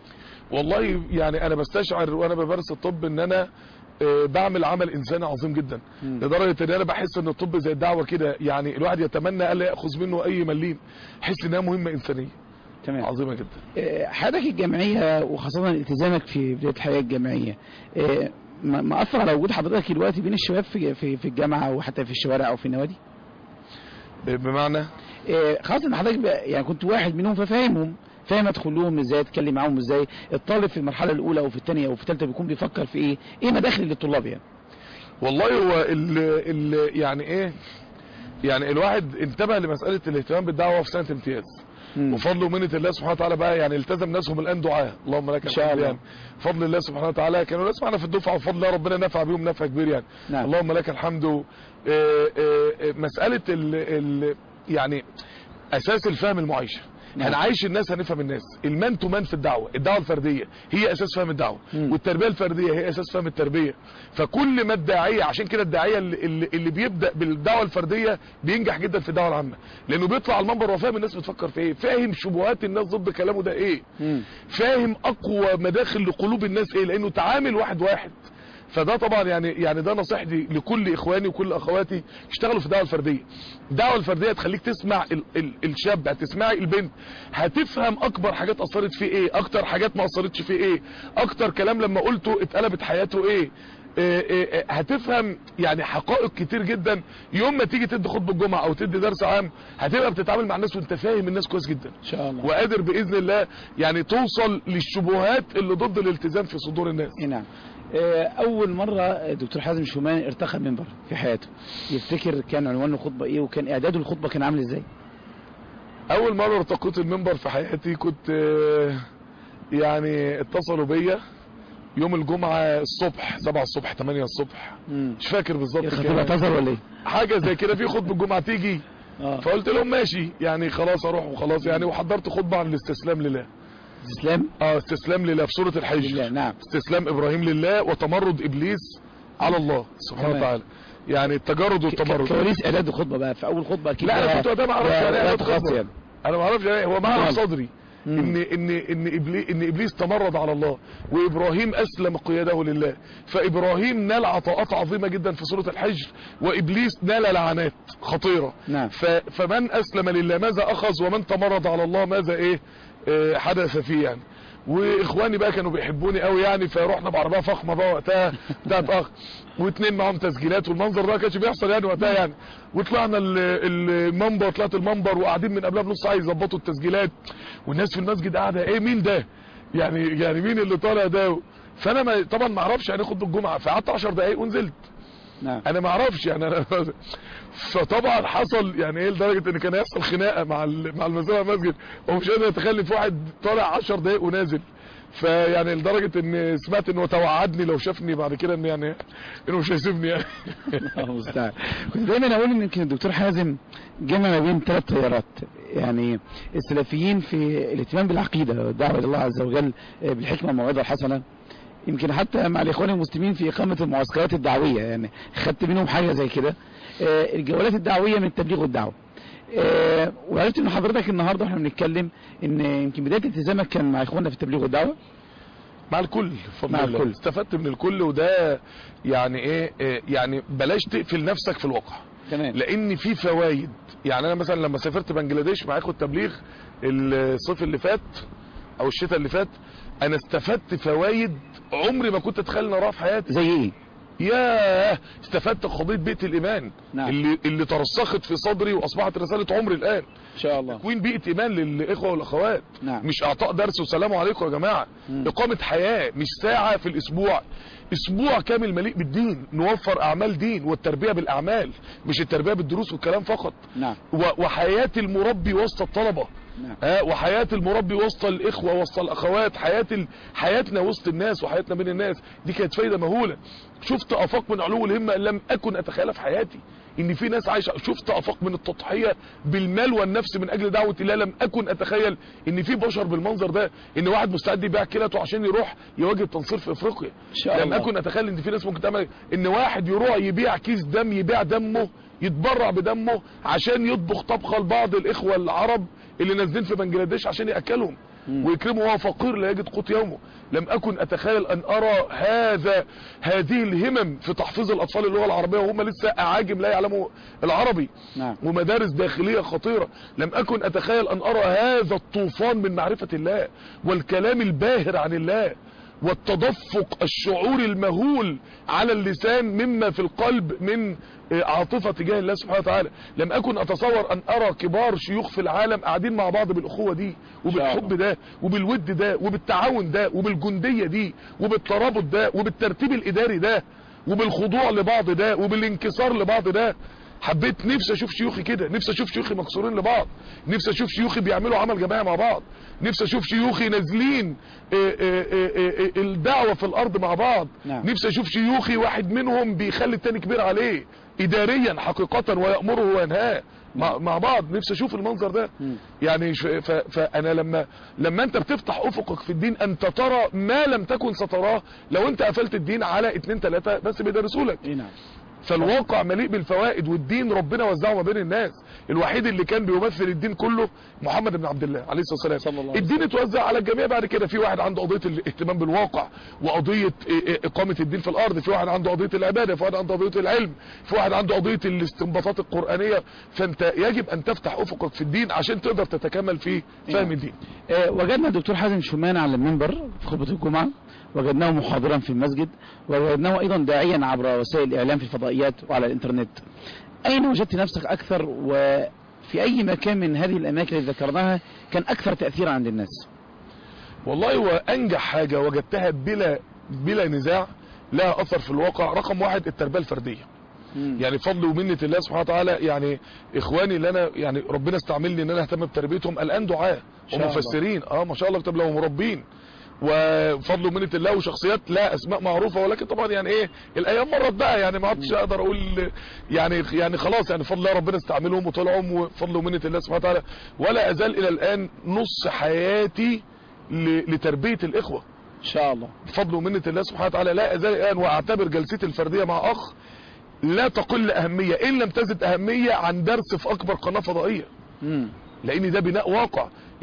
والله يعني انا بستشعر وانا بمارس الطب ان انا آه، بعمل عمل انساني عظيم جدا مم. لدرجه ان انا بحس ان الطب زي الدعوه كده يعني الواحد يتمنى الا ياخذ منه اي مليم حس انها مهمه انسانيه تمام عظيمه جدا آه، حياتك الجامعيه وخاصه التزامك في بدايه الحياه الجامعيه آه، ما ما اثر على وجود حضرتك دلوقتي بين الشباب في في في الجامعه وحتى في الشوارع او في النوادي آه، بمعنى آه، خاصة ان حضرتك بقى- يعني كنت واحد منهم ففاهمهم فاهم ادخل لهم ازاي اتكلم معاهم ازاي الطالب في المرحله الاولى او في الثانيه او في الثالثه بيكون بيفكر في ايه ايه مداخل للطلاب يعني والله هو ال ال يعني ايه يعني الواحد انتبه لمساله الاهتمام بالدعوه في سنه امتياز مم. وفضل ومنة الله سبحانه وتعالى بقى يعني التزم ناسهم الان دعاء اللهم لك إن شاء الحمد الله. يعني فضل الله سبحانه وتعالى كانوا ناس معنا في الدفعه وفضل الله ربنا نفع بيهم نفع كبير يعني نعم. اللهم لك الحمد آه، آه، آه، مساله ال ال يعني اساس الفهم المعيشه نعم. هنعيش الناس هنفهم الناس المان تو مان في الدعوه الدعوه الفرديه هي اساس فهم الدعوه مم. والتربيه الفرديه هي اساس فهم التربيه فكل ما الداعيه عشان كده الداعيه اللي, اللي- اللي بيبدا بالدعوه الفرديه بينجح جدا في الدعوه العامه لانه بيطلع على المنبر وفاهم الناس بتفكر في ايه فاهم شبهات الناس ضد كلامه ده ايه مم. فاهم اقوى مداخل لقلوب الناس ايه لانه تعامل واحد واحد فده طبعا يعني يعني ده نصيحتي لكل اخواني وكل اخواتي اشتغلوا في الدعوه الفرديه الدعوه الفرديه تخليك تسمع ال ال الشاب هتسمعي البنت هتفهم اكبر حاجات اثرت فيه ايه اكتر حاجات ما اثرتش فيه ايه اكتر كلام لما قلته اتقلبت حياته ايه إيه إيه إيه هتفهم يعني حقائق كتير جدا يوم ما تيجي تدي خطبه الجمعه او تدي درس عام هتبقى بتتعامل مع الناس وانت فاهم الناس كويس جدا ان شاء الله وقادر باذن الله يعني توصل للشبهات اللي ضد الالتزام في صدور الناس إيه نعم آه، اول مره دكتور حازم شومان ارتقى منبر في حياته يفتكر كان عنوان الخطبه ايه وكان اعداده الخطبه كان عامل ازاي اول مره ارتقيت المنبر في حياتي كنت آه، يعني اتصلوا بيا يوم الجمعه الصبح 7 الصبح 8 الصبح مم. مش فاكر بالظبط الخطيب كان- اعتذر ولا ايه حاجه زي كده في خطبه الجمعه تيجي اه فقلت لهم ماشي يعني خلاص اروح وخلاص يعني وحضرت خطبه عن الاستسلام لله اسلام اه استسلام لله في سوره الحج لله نعم استسلام ابراهيم لله وتمرد ابليس على الله سبحانه تمام. وتعالى يعني التجرد ك- والتمرد كواليس اعداد الخطبه بقى في اول خطبه اكيد لا انا لها- كنت وقتها ما اعرفش لها- يعني ايه لها إعداد خاص خطبة. يعني انا ما اعرفش يعني هو ما اعرف نعم. صدري مم. ان ان ان ابليس ان ابليس تمرد على الله وابراهيم اسلم قياده لله فابراهيم نال عطاءات عظيمه جدا في سوره الحج وابليس نال لعنات خطيره نعم ف فمن اسلم لله ماذا اخذ ومن تمرد على الله ماذا ايه آه، حدث فيه يعني واخواني بقى كانوا بيحبوني قوي يعني فروحنا بعربيه فخمه بقى وقتها بتاعت اخ واتنين معاهم تسجيلات والمنظر ده ما كانش بيحصل يعني وقتها يعني وطلعنا ال- المنبر طلعت المنبر وقاعدين من قبلها بنص ساعه يظبطوا التسجيلات والناس في المسجد قاعده ايه مين ده يعني يعني مين اللي طالع ده فانا ما طبعا ما اعرفش يعني خطبه الجمعه فقعدت 10 دقايق ونزلت نعم انا ما اعرفش يعني انا فطبعا حصل يعني ايه لدرجه ان كان يحصل خناقه مع ال- مع المسؤول عن المسجد ومش قادر اتخيل إن في واحد طالع 10 دقايق ونازل فيعني لدرجه ان سمعت انه توعدني لو شافني بعد كده ان يعني انه مش هيسيبني يعني الله المستعان كنت دايما اقول ان يمكن الدكتور حازم جمع ما بين ثلاث تيارات يعني السلفيين في الاهتمام بالعقيده والدعوه الى الله عز وجل بالحكمه والموعظه الحسنه يمكن حتى مع الاخوان المسلمين في اقامه المعسكرات الدعويه يعني خدت منهم حاجه زي كده آه، الجولات الدعويه من تبليغ الدعوه آه، وعرفت ان حضرتك النهارده واحنا بنتكلم ان يمكن بدايه التزامك كان مع اخواننا في تبليغ الدعوه مع الكل بفضل مع الله. الكل. استفدت من الكل وده يعني ايه إيه، يعني بلاش تقفل نفسك في الواقع تمام لان في فوائد يعني انا مثلا لما سافرت بنجلاديش مع اخوة تبليغ الصيف اللي فات او الشتاء اللي فات انا استفدت فوائد عمري ما كنت اتخيل ان اراها في حياتي زي ايه ياه استفدت قضيه بيت الايمان نعم. اللي اللي ترسخت في صدري واصبحت رساله عمري الان ان شاء الله تكوين بيئه ايمان للاخوه والاخوات نعم. مش اعطاء درس وسلام عليكم يا جماعه مم. اقامه حياه مش ساعه في الاسبوع اسبوع كامل مليء بالدين نوفر اعمال دين والتربيه بالاعمال مش التربيه بالدروس والكلام فقط نعم و- وحياه المربي وسط الطلبه نعم ها وحياة المربي وسط الإخوة وسط الأخوات حياة ال... حياتنا وسط الناس وحياتنا بين الناس دي كانت فايدة مهولة شفت أفاق من علو الهمة لم أكن أتخيلها في حياتي إن في ناس عايشة شفت أفاق من التضحية بالمال والنفس من أجل دعوة الله لم أكن أتخيل إن في بشر بالمنظر ده إن واحد مستعد يبيع كلته عشان يروح يواجه التنصير في أفريقيا إن شاء لم الله. أكن أتخيل إن في ناس ممكن تعمل إن واحد يروح يبيع كيس دم يبيع دمه يتبرع بدمه عشان يطبخ طبخه لبعض الاخوه العرب اللي نازلين في بنجلاديش عشان ياكلهم مم. ويكرمه وهو فقير لا يجد قوت يومه لم اكن اتخيل ان ارى هذا هذه الهمم في تحفيظ الاطفال اللغه العربيه وهم لسه اعاجم لا يعلموا العربي نعم ومدارس داخليه خطيره لم اكن اتخيل ان ارى هذا الطوفان من معرفه الله والكلام الباهر عن الله والتدفق الشعور المهول على اللسان مما في القلب من آه، عاطفة تجاه الله سبحانه وتعالى لم أكن أتصور أن أرى كبار شيوخ في العالم قاعدين مع بعض بالأخوة دي وبالحب ده وبالود ده وبالتعاون ده وبالجندية دي وبالترابط ده وبالترتيب الإداري ده وبالخضوع لبعض ده وبالانكسار لبعض ده حبيت نفسي اشوف شيوخي كده نفسي اشوف شيوخي مكسورين لبعض نفسي اشوف شيوخي بيعملوا عمل جماعي مع بعض نفسي اشوف شيوخي نازلين آه، آه، آه، آه، الدعوة في الارض مع بعض نعم. نفسي اشوف شيوخي واحد منهم بيخلي التاني كبير عليه اداريا حقيقة ويأمره وينهاه مع, مع بعض نفسي اشوف المنظر ده مم. يعني ش- ف- فانا لما لما انت بتفتح افقك في الدين انت ترى ما لم تكن ستراه لو انت قفلت الدين على اتنين تلاتة بس بيدرسوا لك اي نعم فالواقع مليء بالفوائد والدين ربنا وزعه ما بين الناس الوحيد اللي كان بيمثل الدين كله محمد بن عبد الله عليه الصلاه والسلام صلى الله عليه الدين اتوزع على الجميع بعد كده في واحد عنده قضيه الاهتمام بالواقع وقضيه إيه إيه اقامه الدين في الارض في واحد عنده قضيه العباده في واحد عنده قضيه العلم في واحد عنده قضيه الاستنباطات القرانيه فانت يجب ان تفتح افقك في الدين عشان تقدر تتكامل في فهم نعم. الدين آه، وجدنا الدكتور حازم شومان على المنبر في خطبة الجمعة وجدناه محاضرا في المسجد وجدناه أيضا داعيا عبر وسائل الإعلام في الفضائيات وعلى الإنترنت أين وجدت نفسك أكثر وفي أي مكان من هذه الأماكن اللي ذكرناها كان أكثر تأثيرا عند الناس والله وانجح حاجه وجدتها بلا بلا نزاع لها اثر في الواقع رقم واحد التربيه الفرديه يعني فضل ومنة الله سبحانه وتعالى يعني اخواني اللي انا يعني ربنا استعملني ان انا اهتم بتربيتهم الان دعاة شاء الله. ومفسرين اه ما شاء الله كتب لهم مربين وفضل ومنة الله وشخصيات لا اسماء معروفة ولكن طبعا يعني ايه الايام مرت بقى يعني ما عدتش اقدر اقول يعني يعني خلاص يعني فضل الله ربنا استعملهم وطلعهم وفضل ومنة الله سبحانه وتعالى ولا ازال الى الان نص حياتي ل- لتربية الاخوة إن شاء الله بفضل ومنة الله سبحانه وتعالى لا ازال الان واعتبر جلستي الفردية مع اخ لا تقل اهمية ان لم تزد اهمية عن درس في اكبر قناة فضائية مم. لان ده بناء واقع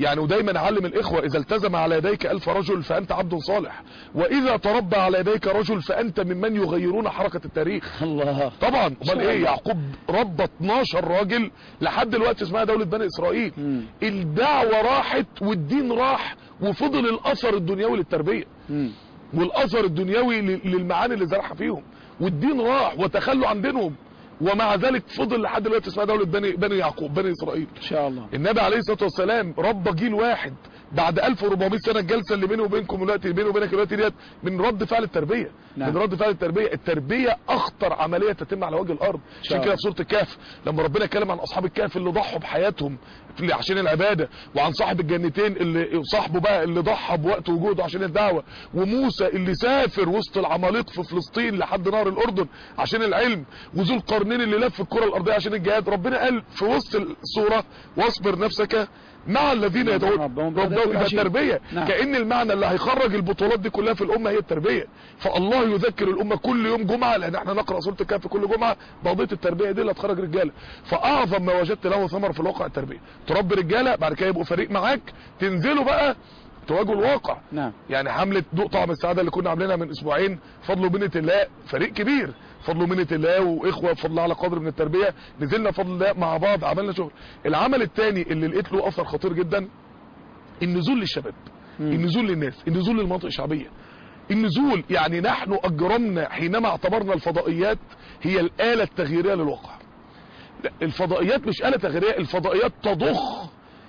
يعني ودايما اعلم الاخوة اذا التزم على يديك الف رجل فانت عبد صالح واذا تربى على يديك رجل فانت ممن يغيرون حركة التاريخ الله طبعا شاء امال ايه الله. يعقوب ربى 12 راجل لحد دلوقتي اسمها دولة بني اسرائيل مم. الدعوة راحت والدين راح وفضل الاثر الدنيوي للتربية مم. والاثر الدنيوي لل- للمعاني اللي زرعها فيهم والدين راح وتخلوا عن دينهم ومع ذلك فضل لحد دلوقتي اسمها دولة بني, بني يعقوب بني اسرائيل ان شاء الله النبي عليه الصلاة والسلام ربى جيل واحد بعد 1400 سنة الجلسة اللي بيني وبينكم دلوقتي بيني وبينك دلوقتي ديت من رد فعل التربية نعم. من رد فعل التربية التربية اخطر عملية تتم على وجه الارض شاء عشان كده في سورة الكهف لما ربنا اتكلم عن اصحاب الكهف اللي ضحوا بحياتهم في- عشان العبادة وعن صاحب الجنتين اللي صاحبه بقى اللي ضحى بوقت وجوده عشان الدعوة وموسى اللي سافر وسط العمالقة في فلسطين لحد نهر الاردن عشان العلم وذو القرنين اللي لف الكرة الارضية عشان الجهاد ربنا قال في وسط السورة واصبر نفسك مع الذين يدعون ربهم ربهم بهداية يبقى الرشيد. تربية نعم. كأن المعنى اللي هيخرج البطولات دي كلها في الأمة هي التربية فالله يذكر الأمة كل يوم جمعة لأن احنا نقرأ سورة الكهف كل جمعة بقضية التربية دي اللي هتخرج رجالة فأعظم ما وجدت له ثمر في الواقع التربية تربي رجالة بعد كده يبقوا فريق معاك تنزلوا بقى تواجهوا الواقع نعم يعني حملة دوق طعم السعادة اللي كنا عاملينها من اسبوعين فضل ومنة الله فريق كبير فضل ومنة الله واخوة بفضل الله على قدر من التربية نزلنا بفضل الله مع بعض عملنا شغل العمل الثاني اللي لقيت له اثر خطير جدا النزول للشباب مم. النزول للناس النزول للمناطق الشعبية النزول يعني نحن اجرمنا حينما اعتبرنا الفضائيات هي الآلة التغييرية للواقع لا، الفضائيات مش آلة تغييرية الفضائيات تضخ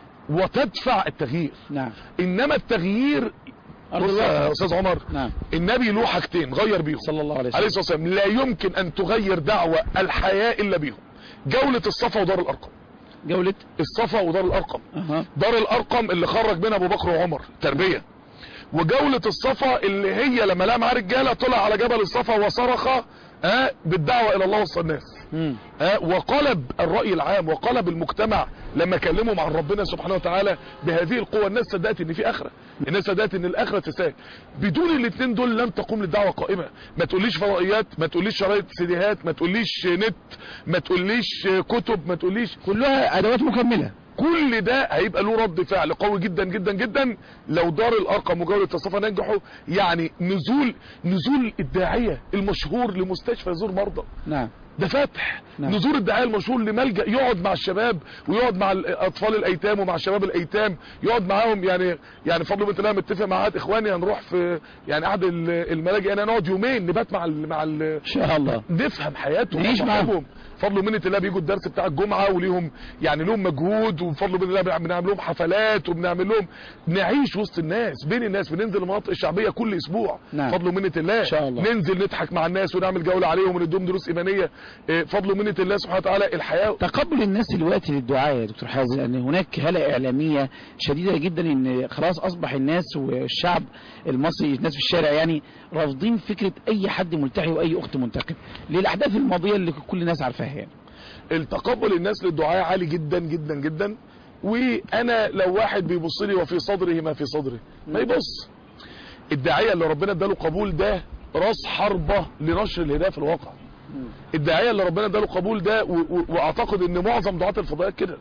وتدفع التغيير نعم انما التغيير أرض بص الواقع. يا استاذ عمر نعم النبي له حاجتين غير بيهم صلى الله عليه عليه وسلم الصلاه والسلام لا يمكن ان تغير دعوه الحياه الا بيهم جوله الصفا ودار الارقم جولة الصفا ودار الارقم اها دار الارقم اللي خرج منها ابو بكر وعمر تربيه وجوله الصفا اللي هي لما لقى معاه رجاله طلع على جبل الصفا وصرخ آه بالدعوه الى الله وسط الناس مم. آه، وقلب الرأي العام وقلب المجتمع لما كلموا مع ربنا سبحانه وتعالى بهذه القوة الناس صدقت ان في اخرة الناس صدقت ان الاخرة تساعد بدون الاثنين دول لن تقوم للدعوة قائمة ما تقوليش فضائيات ما تقوليش شرايط سيديهات ما تقوليش نت ما تقوليش كتب ما تقوليش كلها ادوات مكملة كل ده هيبقى له رد فعل قوي جدا جدا جدا لو دار الارقم وجولة الصفا نجحوا يعني نزول نزول الداعية المشهور لمستشفى يزور مرضى نعم ده فتح نعم. نزور الدعايه المشهور لملجا يقعد مع الشباب ويقعد مع الاطفال الايتام ومع الشباب الايتام يقعد معاهم يعني يعني فضل بنت الله متفق مع عاد اخواني هنروح في يعني احد ال- الملاجئ انا نقعد يومين نبات مع ال مع ال ان شاء الله نفهم حياتهم نعيش ونفهمهم. معاهم. فضل منة الله بيجوا الدرس بتاع الجمعة وليهم يعني لهم مجهود وفضل من الله بنعمل لهم حفلات وبنعمل لهم نعيش وسط الناس بين الناس بننزل المناطق الشعبية كل اسبوع نعم. فضل منة الله إن شاء الله. ننزل نضحك مع الناس ونعمل جولة عليهم ونديهم دروس ايمانية إيه، فضل منة الله سبحانه وتعالى الحياة تقبل الناس دلوقتي للدعاء يا دكتور حازم ان هناك هلة اعلامية شديدة جدا ان خلاص اصبح الناس والشعب المصري الناس في الشارع يعني رافضين فكرة اي حد ملتحي واي اخت منتقب للاحداث الماضية اللي كل الناس عارفاها يعني التقبل الناس للدعاء عالي جدا جدا جدا وانا لو واحد بيبص لي وفي صدره ما في صدره ما يبص الداعية اللي ربنا اداله قبول ده راس حربة لنشر الهداية في الواقع الداعية اللي ربنا اداله قبول ده و- و- واعتقد ان معظم دعاة الفضائيات كده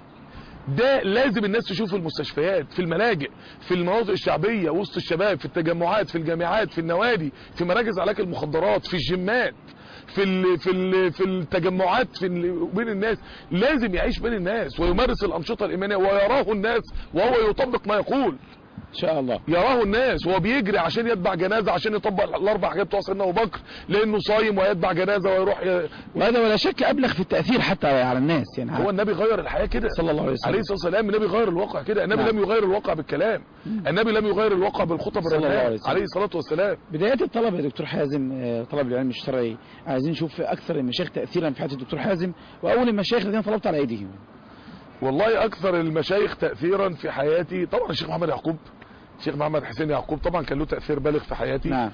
ده لازم الناس تشوف في المستشفيات في الملاجئ في المناطق الشعبية وسط الشباب في التجمعات في الجامعات في النوادي في مراكز علاج المخدرات في الجيمات في ال في ال في التجمعات في ال بين الناس لازم يعيش بين الناس ويمارس الأنشطة الإيمانية ويراه الناس وهو يطبق ما يقول ان شاء الله يراه الناس وهو بيجري عشان يتبع جنازة عشان يطبق الأربع حاجات بتوع سيدنا أبو بكر لأنه صايم ويتبع جنازة ويروح ي... وهذا ولا شك ابلغ في التأثير حتى على الناس يعني هو النبي غير الحياة كده صلى الله عليه وسلم عليه الصلاة والسلام النبي غير الواقع كده النبي نعم. لم يغير الواقع بالكلام النبي لم يغير الواقع بالخطب صلى الله عليه الرناء وسلم. عليه الصلاة والسلام بدايات الطلب يا دكتور حازم آه، طلب العلم الشرعي عايزين نشوف اكثر المشايخ تأثيرا في حياة الدكتور حازم واول المشايخ الذين طلبت على ايديهم والله اكثر المشايخ تأثيرا في حياتي طبعا الشيخ محمد يعقوب الشيخ محمد حسين يعقوب طبعا كان له تأثير بالغ في حياتي نعم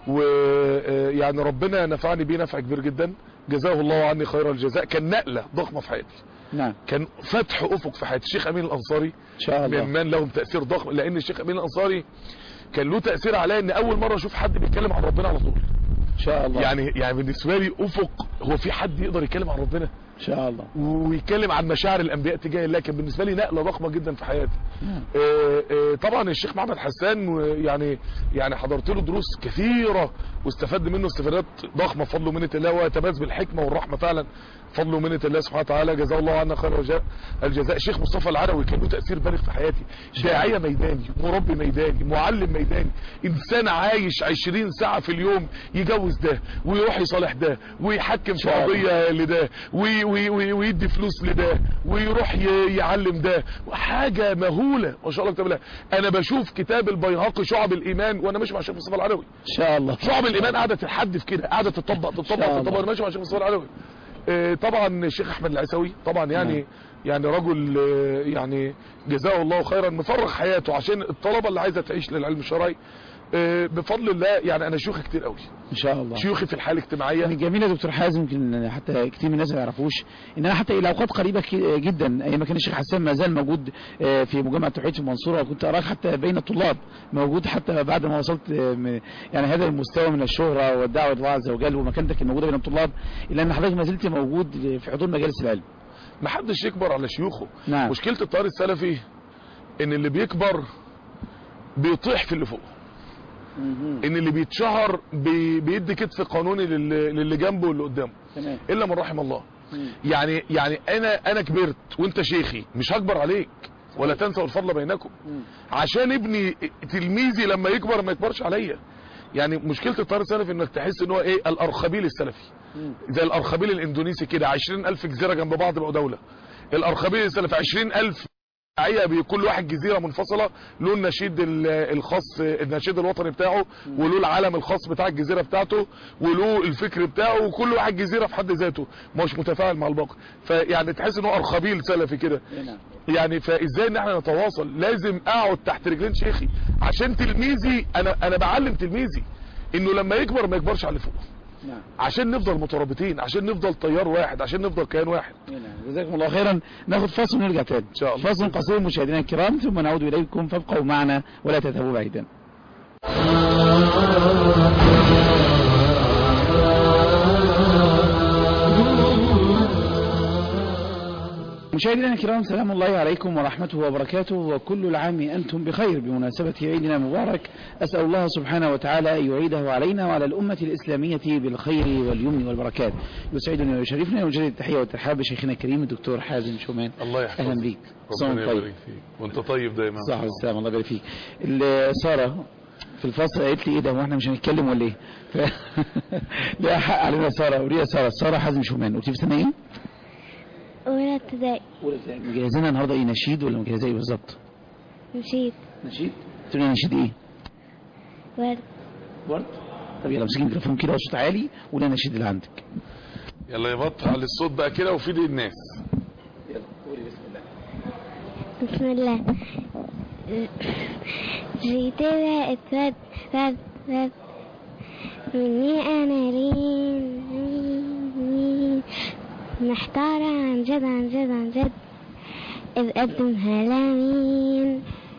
ويعني ربنا نفعني بيه نفع كبير جدا جزاه الله عني خير الجزاء كان نقلة ضخمة في حياتي نعم كان فتح افق في حياتي الشيخ امين الانصاري ان شاء الله ممن لهم تأثير ضخم لان الشيخ امين الانصاري كان له تأثير عليا ان اول مرة اشوف حد بيتكلم عن ربنا على طول ان شاء الله يعني يعني بالنسبة لي افق هو في حد يقدر يتكلم عن ربنا ان شاء الله ويتكلم عن مشاعر الانبياء تجاه الله كان بالنسبه لي نقله ضخمه جدا في حياتي نعم. آه، آه، طبعا الشيخ محمد حسان و- يعني يعني حضرت له دروس كثيره واستفدت منه استفادات ضخمه بفضل ومنه الله ويتميز بالحكمه والرحمه فعلا فضل ومنه الله سبحانه وتعالى جزاه الله عنا خير الجزاء الجزاء الشيخ مصطفى العلوي كان له تاثير بالغ في حياتي داعيه ميداني مربي ميداني معلم ميداني انسان عايش 20 ساعه في اليوم يجوز ده ويروح يصالح ده ويحكم في شاء الله. قضيه لده وي- وي- وي- ويدي فلوس لده ويروح ي- يعلم ده حاجه مهوله ما شاء الله كتاب الله انا بشوف كتاب البيهقي شعب الايمان وانا ماشي مع الشيخ مصطفى العلوي ان شاء الله شعب الايمان قاعده تتحدث كده قاعده تطبق شاء تطبق الله. تطبق انا ماشي مع الشيخ مصطفى العلوي آه، طبعا الشيخ احمد العيسوي طبعا يعني نعم. يعني رجل آه، يعني جزاه الله خيرا مفرغ حياته عشان الطلبه اللي عايزه تعيش للعلم الشرعي آه، بفضل الله يعني انا شيوخ كتير قوي ان شاء الله شيوخي في الحاله الاجتماعيه يعني جميل يا دكتور حازم يمكن حتى كتير من الناس ما يعرفوش ان انا حتى الى اوقات قريبه ك- جدا ايام ما كان الشيخ حسان ما زال موجود آه، في مجمع التوحيد في المنصوره وكنت اراك حتى بين الطلاب موجود حتى بعد ما وصلت آه، م- يعني هذا المستوى من الشهره والدعوه الى الله عز وجل ومكانتك الموجوده بين الطلاب الا ان حضرتك ما زلت موجود في حضور مجالس العلم ما حدش يكبر على شيوخه نعم مشكله التيار السلفي ان اللي بيكبر بيطيح في اللي فوق ان اللي بيتشهر بي بيدي كتف قانوني للي, للي جنبه واللي قدامه تمام الا من رحم الله يعني يعني انا انا كبرت وانت شيخي مش هكبر عليك ولا تنسوا الفضل بينكم عشان ابني تلميذي لما يكبر ما يكبرش عليا يعني مشكله التيار السلفي انك تحس ان هو ايه الارخبيل السلفي زي الارخبيل الاندونيسي كده 20000 جزيره جنب بعض بقوا دوله الارخبيل السلفي 20000 داعية بكل واحد جزيرة منفصلة له النشيد ال- الخاص النشيد الوطني بتاعه وله العلم الخاص بتاع الجزيرة بتاعته وله الفكر بتاعه وكل واحد جزيرة في حد ذاته مش متفاعل مع الباقي فيعني تحس ان هو ارخبيل سلفي كده يعني فازاي ان احنا نتواصل لازم اقعد تحت رجلين شيخي عشان تلميذي انا انا بعلم تلميذي انه لما يكبر ما يكبرش على اللي فوق نعم عشان نفضل مترابطين عشان نفضل تيار واحد عشان نفضل كيان واحد جزاكم الله خيرا ناخد فاصل ونرجع تاني إن شاء الله. فاصل قصير مشاهدينا الكرام ثم نعود اليكم فابقوا معنا ولا تذهبوا بعيدا مشاهدينا الكرام سلام الله عليكم ورحمته وبركاته وكل العام أنتم بخير بمناسبة عيدنا المبارك أسأل الله سبحانه وتعالى أن يعيده علينا وعلى الأمة الإسلامية بالخير واليمن والبركات يسعدني ويشرفني وجدد التحية والترحاب بشيخنا الكريم الدكتور حازم شومان الله يحفظك أهلا بيك ربنا صوم طيب يبارك فيك وانت طيب دايما صح والسلام الله يبارك فيك ال- سارة في الفصل قالت لي ايه ده هو احنا مش هنتكلم ولا ايه ف... لا حق علينا سارة قولي يا سارة سارة حازم شومان قلتي في سنة ايه؟ أولى ابتدائي مجهزينها النهارده ايه نشيد ولا مجهزة ايه بالظبط؟ مشيت نشيد؟ تقولي نشيد ايه؟ ورد ورد طب يلا امسكي الميكروفون كده وصوت عالي ولا نشيد اللي عندك يلا يبطل على الصوت بقى كده وفيد الناس يلا قولي بسم الله بسم الله جيت بقت ورد ورد ورد مني أنا لين محتارة عن جد عن جد عن جد إذ قدمها لمين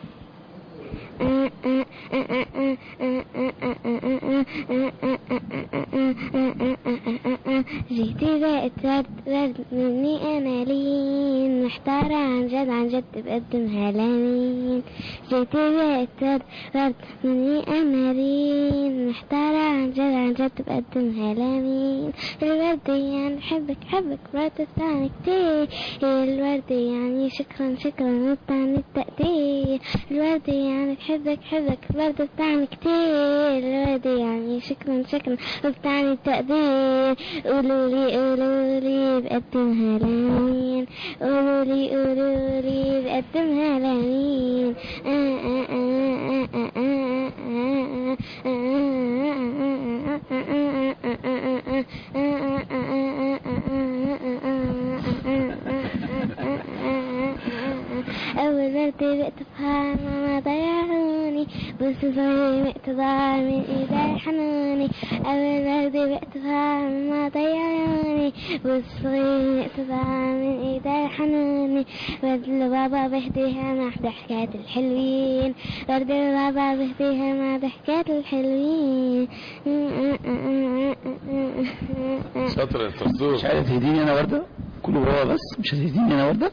جيتي بقت ورد ورد مني انا لين محتارة عن جد عن جد بقدمها لمين جيتي بقت ورد ورد مني انا لين محتارة عن جد عن جد بقدمها لمين الورد يعني حبك حبك مرات بتاعنا كتير الورد يعني شكرا شكرا وبتاعني التقدير الورد يعني بحبك حبك الورد بتاعنا كتير الورد يعني شكرا شكرا وبتاعني التقدير قولوا لي قولوا لي بقدمها لمين قولوا لي قولوا لي بقدمها لمين آه آه آه آه آه آه أول مرة بقت بحار ماما ضيعوني بس صغير بقت ضاع من إيدي حنوني أول مرة بقت بحار ماما ضيعوني بس صغير بقت ضاع من إيدي حنوني ورد لبابا بهديها مع ضحكات الحلوين ورد لبابا بهديها مع ضحكات الحلوين شاطر يا مش صرصور عايزة تهديني انا وردة؟ كله بابا بس مش هتهديني انا ورده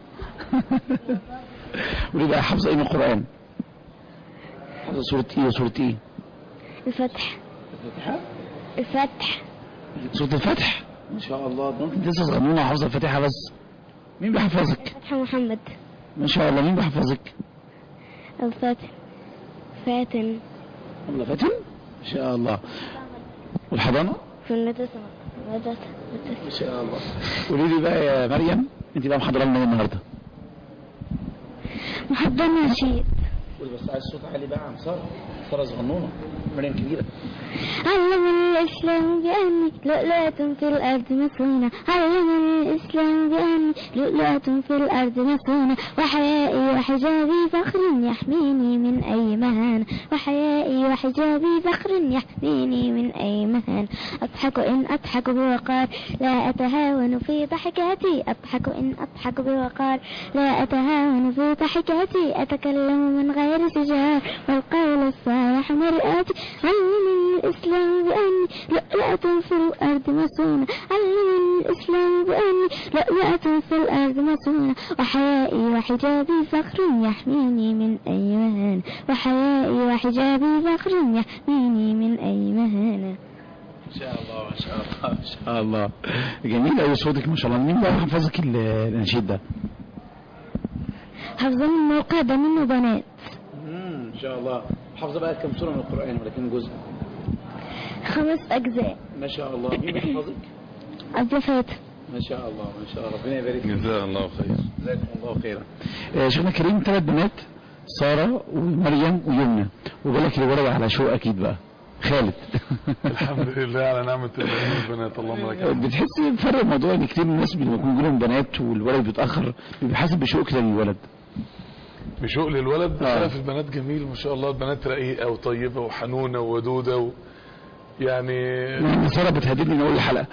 قولي بقى حافظه ايه من القران حافظه سوره ايه وسوره ايه الفتح الفتح سوره الفتح ما شاء الله ده انت لسه صغنونه حافظه الفاتحه بس مين بيحفظك فتح محمد ما شاء الله مين بيحفظك الفتح فاتن الله فاتن ما شاء الله والحضانه في المدرسة مدرسة ما شاء الله قولي لي بقى يا مريم انت بقى محضره لنا إيه النهارده محضر نشيد قولي بس عايز صوت عالي بقى عن ساره ساره صغنونه مريم كبيره علمني الإسلام بأني لؤلؤة في الأرض مسونة علمني الإسلام بأني لؤلؤة في الأرض مسونة وحيائي وحجابي فخر يحميني من أي مهانة وحيائي وحجابي فخر يحميني من أي مهانة أضحك إن أضحك بوقار لا أتهاون في ضحكاتي أضحك إن أضحك بوقار لا أتهاون في ضحكاتي أتكلم من غير سجار والقول الصالح مرآتي علمني الإسلام بأني لؤلؤة في الأرض مسونة علمني الإسلام بأني لؤلؤة في الأرض مسونة وحيائي وحجابي فخر يحميني من أي مهانة وحيائي وحجابي فخر يحميني من أي مهانة ما شاء الله ما شاء الله ما شاء الله جميل قوي صوتك ما شاء الله مين بقى حفظك ال- الانشيد ده حافظين الموقع ده منه بنات ان شاء الله حافظه بقى كم سوره من القران ولا كم جزء خمس أجزاء ما شاء الله مين بيحفظك قبل فاتن ما شاء الله ما شاء الله ربنا يبارك فيك جزاه الله خير جزاكم الله خيرا آه، شيخنا كريم ثلاث بنات ساره ومريم ويمنى وبالك الولد على شوق اكيد بقى خالد الحمد لله على نعمة البنات والبنات اللهم لك الحمد. بتحس بفرق موضوع ان كتير من الناس لما يكون لهم بنات والولد بيتاخر بيبقى حاسس بشوق كده للولد بشوق للولد آه. شايف البنات جميل ما شاء الله البنات رقيقة وطيبة وحنونة وودودة و... يعني يعني ساره بتهددني من اول الحلقه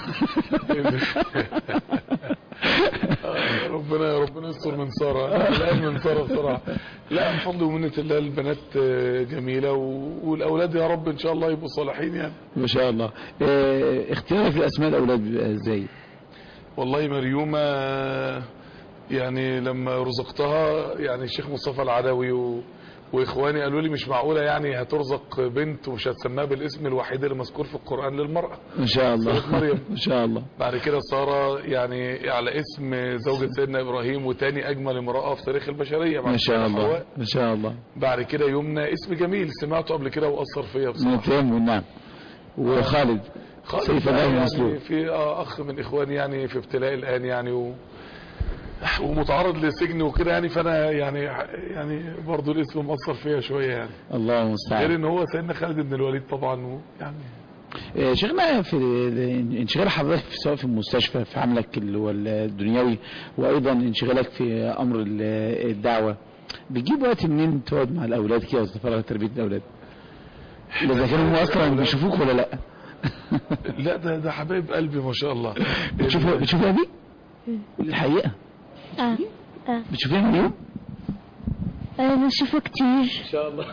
آه، ربنا ربنا يستر من سارة أنا قلقان من سارة بصراحة لا بفضل ومنة الله البنات آه، جميلة و- والأولاد يا رب إن شاء الله يبقوا صالحين يعني ما شاء الله آه، اختيارك لاسماء الاولاد بيبقى ازاي والله مريومة يعني لما رزقتها يعني الشيخ مصطفى العدوي و... واخواني قالوا لي مش معقولة يعني هترزق بنت ومش هتسميها بالاسم الوحيد اللي مذكور في القرآن للمرأة ما شاء الله سورة مريم. ما شاء الله بعد كده سارة يعني على اسم زوجة سيدنا ابراهيم وتاني اجمل امرأة في تاريخ البشرية بعد ما شاء سيدنا الله حواء. ما شاء الله بعد كده يمنى اسم جميل سمعته قبل كده واثر فيا بصراحة نتام نعم وخالد خالد سيف بقى الله يعني مسلول في آه اخ من اخواني يعني في ابتلاء الان يعني و ومتعرض لسجن وكده يعني فانا يعني يعني برضه الاسم مأثر فيا شويه يعني الله غير المستعان ان هو سيدنا خالد بن الوليد طبعا ويعني آه، شيخنا في انشغال حضرتك في سواء في المستشفى في عملك اللي هو الدنيوي وايضا انشغالك في امر ال- الدعوه بتجيب وقت منين تقعد مع الاولاد كده وتتفرغ لتربيه الاولاد؟ اذا كانوا هم اصلا بيشوفوك ولا لا؟ لا ده ده حبايب قلبي ما شاء الله بتشوفوا بتشوفها دي؟ الحقيقه اه اه بتشوفيها من اليوم؟ آه، بشوفه كتير ان شاء الله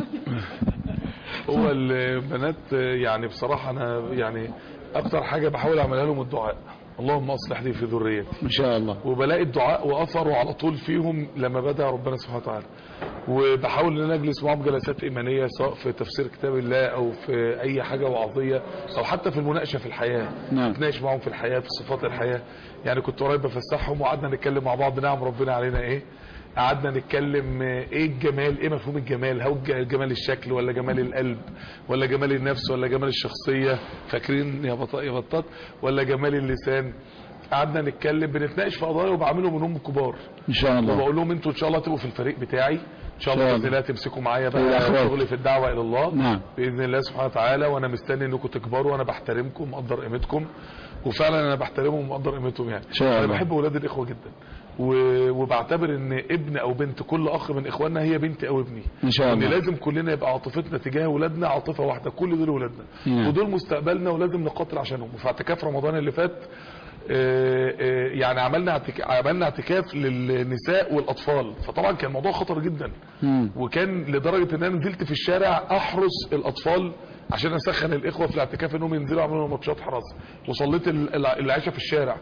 هو البنات يعني بصراحه انا يعني اكتر حاجه بحاول اعملها لهم الدعاء اللهم اصلح لي في ذريتي ما شاء الله وبلاقي الدعاء واثره على طول فيهم لما بدا ربنا سبحانه وتعالى وبحاول ان انا اجلس معاهم جلسات ايمانيه سواء في تفسير كتاب الله او في اي حاجه وعظيه او حتى في المناقشه في الحياه نعم. نتناقش معاهم في الحياه في صفات الحياه يعني كنت قريب بفسحهم وقعدنا نتكلم مع بعض نعم ربنا علينا ايه قعدنا نتكلم ايه الجمال ايه مفهوم الجمال هل الج- جمال الشكل ولا جمال القلب ولا جمال النفس ولا جمال الشخصيه فاكرين يا بطاط يا بطاط ولا جمال اللسان قعدنا نتكلم بنتناقش في قضايا وبعملهم منهم كبار ان شاء الله وبقول لهم انتوا ان شاء الله تبقوا في الفريق بتاعي ان شاء الله إن شاء باذن الله تمسكوا معايا بقى الأخوات. شغلي في الدعوه الى الله نعم. باذن الله سبحانه وتعالى وانا مستني انكم تكبروا وانا بحترمكم ومقدر قيمتكم وفعلا انا بحترمهم ومقدر قيمتهم يعني إن شاء انا الله. بحب اولاد الاخوه جدا و- وبعتبر ان ابن او بنت كل اخ من اخواننا هي بنتي او ابني ان شاء ان الله لازم كلنا يبقى عاطفتنا تجاه اولادنا عاطفه واحده كل دول اولادنا نعم. ودول مستقبلنا ولازم نقاتل عشانهم وفي اعتكاف رمضان اللي فات آه، آه، يعني عملنا اعتك- عملنا اعتكاف للنساء والاطفال فطبعا كان الموضوع خطر جدا مم. وكان لدرجه ان انا نزلت في الشارع احرس الاطفال عشان اسخن الاخوه في الاعتكاف انهم ينزلوا يعملوا ماتشات حراسه وصليت ال- الع- العشاء في الشارع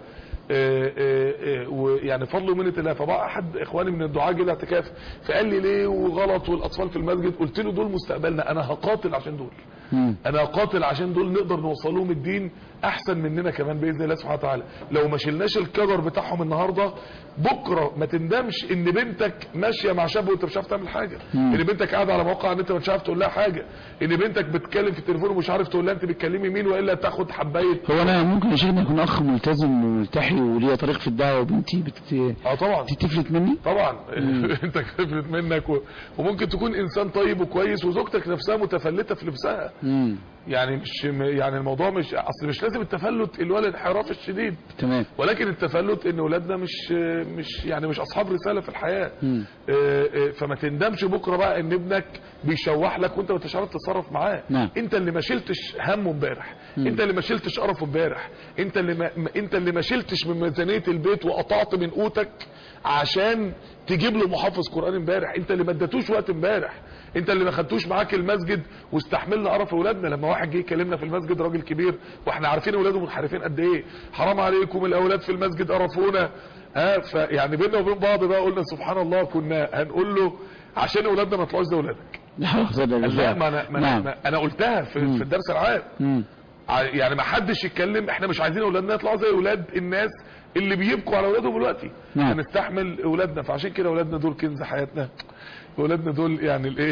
آه، آه، آه، ويعني فضل ومنة الله فبقى احد اخواني من الدعاء جه الاعتكاف فقال لي ليه وغلط والاطفال في المسجد قلت له دول مستقبلنا انا هقاتل عشان دول مم. انا هقاتل عشان دول نقدر نوصل لهم الدين احسن مننا كمان باذن الله سبحانه وتعالى لو ما شلناش الكجر بتاعهم النهارده بكره ما تندمش ان بنتك ماشيه مع شاب وانت مش عارف تعمل حاجه مم. ان بنتك قاعده على موقع ان انت مش عارف تقول لها حاجه ان بنتك بتتكلم في التليفون ومش عارف تقول لها انت بتكلمي مين والا تاخد حبايه هو انا ممكن يا شيخنا يكون اخ ملتزم وملتحي وليا طريق في الدعوه وبنتي بت... اه طبعا تفلت مني طبعا مم. انت كفلت منك و... وممكن تكون انسان طيب وكويس وزوجتك نفسها متفلته في لبسها امم يعني مش يعني الموضوع مش اصل مش لازم التفلت اللي هو الانحراف الشديد تمام ولكن التفلت ان اولادنا مش مش يعني مش اصحاب رساله في الحياه مم. آه، آه، فما تندمش بكره بقى ان ابنك بيشوح لك وانت ما انتش عارف تتصرف معاه نعم. انت اللي ما شلتش همه امبارح مم. انت اللي ما شلتش قرفه امبارح انت اللي ما ما- انت اللي ما شلتش من ميزانيه البيت وقطعت من قوتك عشان تجيب له محافظ قران امبارح انت اللي ما اديتوش وقت امبارح انت اللي ما خدتوش معاك المسجد واستحملنا قرف اولادنا لما واحد جه يكلمنا في المسجد راجل كبير واحنا عارفين اولاده منحرفين قد ايه حرام عليكم الاولاد في المسجد قرفونا ها فيعني بيننا وبين بعض بقى قلنا سبحان الله كنا هنقول له عشان اولادنا ما يطلعوش زي اولادك قال لا ما انا ما نعم أنا- ما انا قلتها في, مم. في الدرس العام مم. ع- يعني ما حدش يتكلم احنا مش عايزين اولادنا يطلعوا زي اولاد الناس اللي بيبكوا على اولادهم دلوقتي نعم. هنستحمل اولادنا فعشان كده اولادنا دول كنز حياتنا اولادنا دول يعني الايه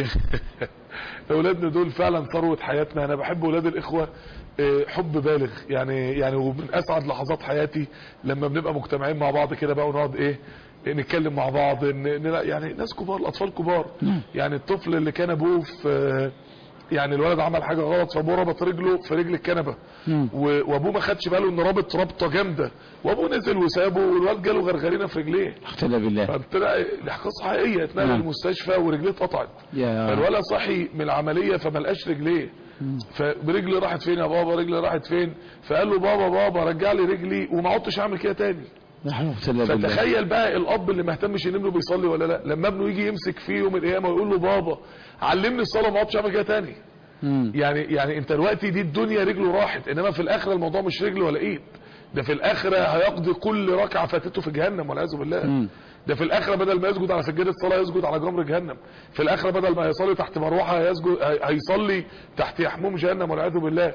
اولادنا دول فعلا ثروه حياتنا انا بحب اولاد الاخوه آه، حب بالغ يعني يعني ومن اسعد لحظات حياتي لما بنبقى مجتمعين مع بعض كده بقى ونقعد ايه نتكلم مع بعض ن- ن- يعني ناس كبار الاطفال كبار نعم. يعني الطفل اللي كان ابوه في يعني الولد عمل حاجه غلط فابوه ربط رجله في رجل الكنبه مم. و- وابوه ما خدش باله ان رابط رابطه جامده وابوه نزل وسابه والولد جاله غرغرينه في رجليه اقتدى بالله فطلع دي قصه حقيقيه اتنقل نعم. المستشفى ورجليه اتقطعت يا فالولد صحي من العمليه فما لقاش رجليه مم. فرجلي راحت فين يا بابا رجلي راحت فين فقال له بابا بابا رجع لي رجلي وما عدتش اعمل كده تاني لا حول ولا قوة بالله فتخيل بقى الاب اللي ما اهتمش ان ابنه بيصلي ولا لا لما ابنه يجي يمسك فيه يوم القيامه ويقول له بابا علمني الصلاه ما عدتش اعمل كده تاني مم. يعني يعني انت دلوقتي دي الدنيا رجله راحت انما في الاخره الموضوع مش رجل ولا ايد ده في الاخره هيقضي كل ركعه فاتته في جهنم والعياذ بالله مم. ده في الاخره بدل ما يسجد على سجاده الصلاه يسجد على جمر جهنم في الاخره بدل ما يصلي تحت مروحه يسجد هي- هيصلي تحت يحموم جهنم والعياذ بالله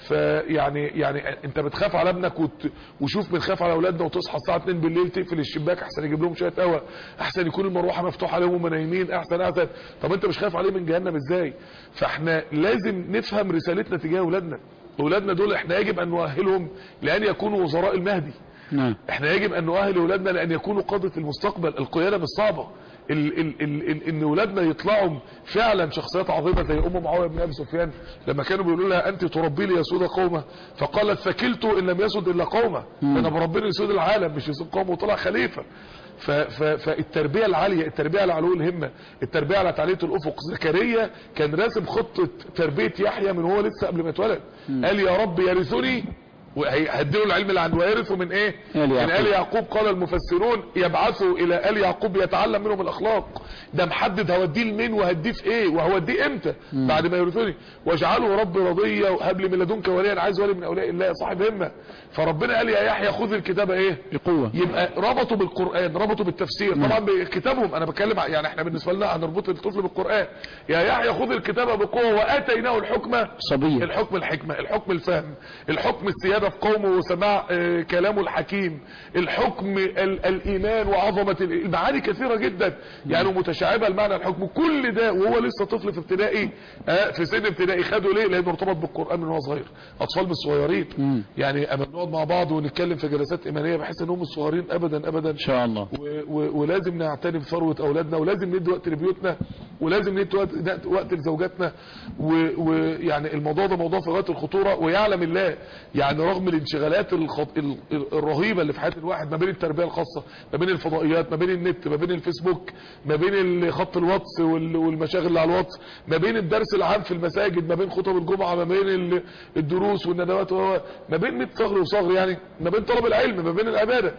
فيعني يعني انت بتخاف على ابنك وت... وشوف بنخاف على اولادنا وتصحى الساعه 2 بالليل تقفل الشباك احسن يجيب لهم شويه هواء احسن يكون المروحه مفتوحه عليهم وهم نايمين احسن احسن طب انت مش خايف عليه من جهنم ازاي فاحنا لازم نفهم رسالتنا تجاه اولادنا اولادنا دول احنا يجب ان نؤهلهم لان يكونوا وزراء المهدي نعم احنا يجب ان نؤهل اولادنا لان يكونوا قادة المستقبل القيادة مش صعبة ال ال ال ال ان اولادنا يطلعوا فعلا شخصيات عظيمة زي ام معاوية بن ابي سفيان لما كانوا بيقولوا لها انت تربي لي يسود قومه فقالت ثكلت ان لم يسد الا قومه مم. انا بربني يسود العالم مش يسود قومه وطلع خليفة ف ف فالتربية العالية التربية على علو الهمة التربية على تعلية الافق زكريا كان راسم خطة تربية يحيى من هو لسه قبل ما يتولد مم. قال يا رب يرثني وهيديله العلم اللي عنده ويرثه من ايه آل من يعقوب. آل يعقوب قال المفسرون يبعثوا الى آل يعقوب يتعلم منهم الاخلاق ده محدد هوديه لمين وهديه في ايه وهوديه امتى مم. بعد ما يرثني واجعله رب رضية وهب لي من لدنك وليا انا عايز ولي من اولياء الله صاحب همه فربنا قال يا يحيى خذ الكتابه ايه بقوة يبقى ربطوا بالقرآن ربطوا بالتفسير نعم. طبعا بكتابهم انا بتكلم ع- يعني احنا بالنسبة لنا هنربط الطفل بالقرآن يا يحيى خذ الكتابة بقوة واتيناه الحكمة صبية الحكم الحكمة الحكم الفهم الحكم السيادة في قومه وسماع آه، كلامه الحكيم الحكم ال الايمان وعظمة ال- المعاني كثيرة جدا يعني متشعبة المعنى الحكم كل ده وهو لسه طفل في ابتدائي آه، في سن ابتدائي خده ليه لانه ارتبط بالقرآن من وهو صغير اطفال مش صغيرين مم. يعني اما بنقعد مع بعض ونتكلم في جلسات ايمانيه بحس انهم مش صغيرين ابدا ابدا ان شاء الله و و ولازم نعتني بثروه اولادنا ولازم ندي وقت لبيوتنا ولازم ندي وقت, ندي وقت لزوجاتنا و- ويعني الموضوع ده موضوع في غايه الخطوره ويعلم الله يعني رغم الانشغالات الخط... ال- ال- الرهيبه اللي في حياه الواحد ما بين التربيه الخاصه ما بين الفضائيات ما بين النت ما بين الفيسبوك ما بين ال- خط الواتس وال- والمشاغل اللي على الواتس ما بين الدرس العام في المساجد ما بين خطب الجمعه ما بين ال- الدروس والندوات و- ما بين 100 ثغر وصغر يعني ما بين طلب العلم ما بين العباده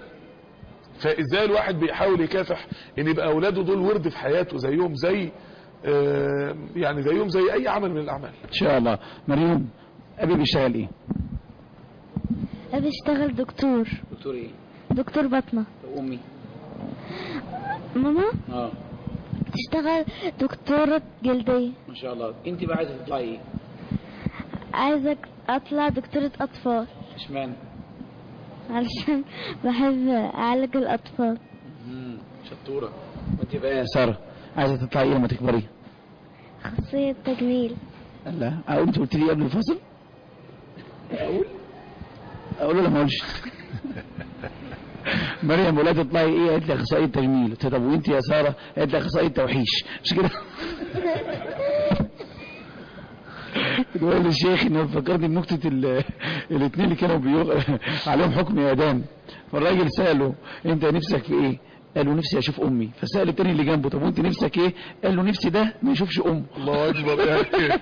فازاي الواحد بيحاول يكافح ان يبقى اولاده دول ورد في حياته زيهم زي آه، يعني زيهم زي اي عمل من الاعمال ان شاء الله مريم ابي بيشتغل ايه بشتغل دكتور دكتور ايه دكتور بطنة امي ماما اه تشتغل دكتورة جلدية ما شاء الله انت بقى عايزه تطلعي ايه عايزة اطلع دكتورة اطفال اشمعنى علشان بحب اعالج الاطفال امم شطوره وانت بقى يا ساره عايزه تطلعي ايه لما تكبري خاصية تجميل لا اقول انت قلت لي قبل الفصل اقول اقول ولا ما اقولش مريم ولا تطلعي ايه قالت لي اخصائيه تجميل قلت لها طب وانت يا ساره قالت لي اخصائيه توحيش مش كده بقول للشيخ انه فكرني بنكته ال- الاثنين اللي كانوا بيغ... عليهم حكم اعدام فالراجل ساله انت نفسك في ايه قال له نفسي اشوف امي فسال التاني اللي جنبه طب وانت نفسك ايه قال له نفسي ده ما يشوفش امه الله اكبر يعني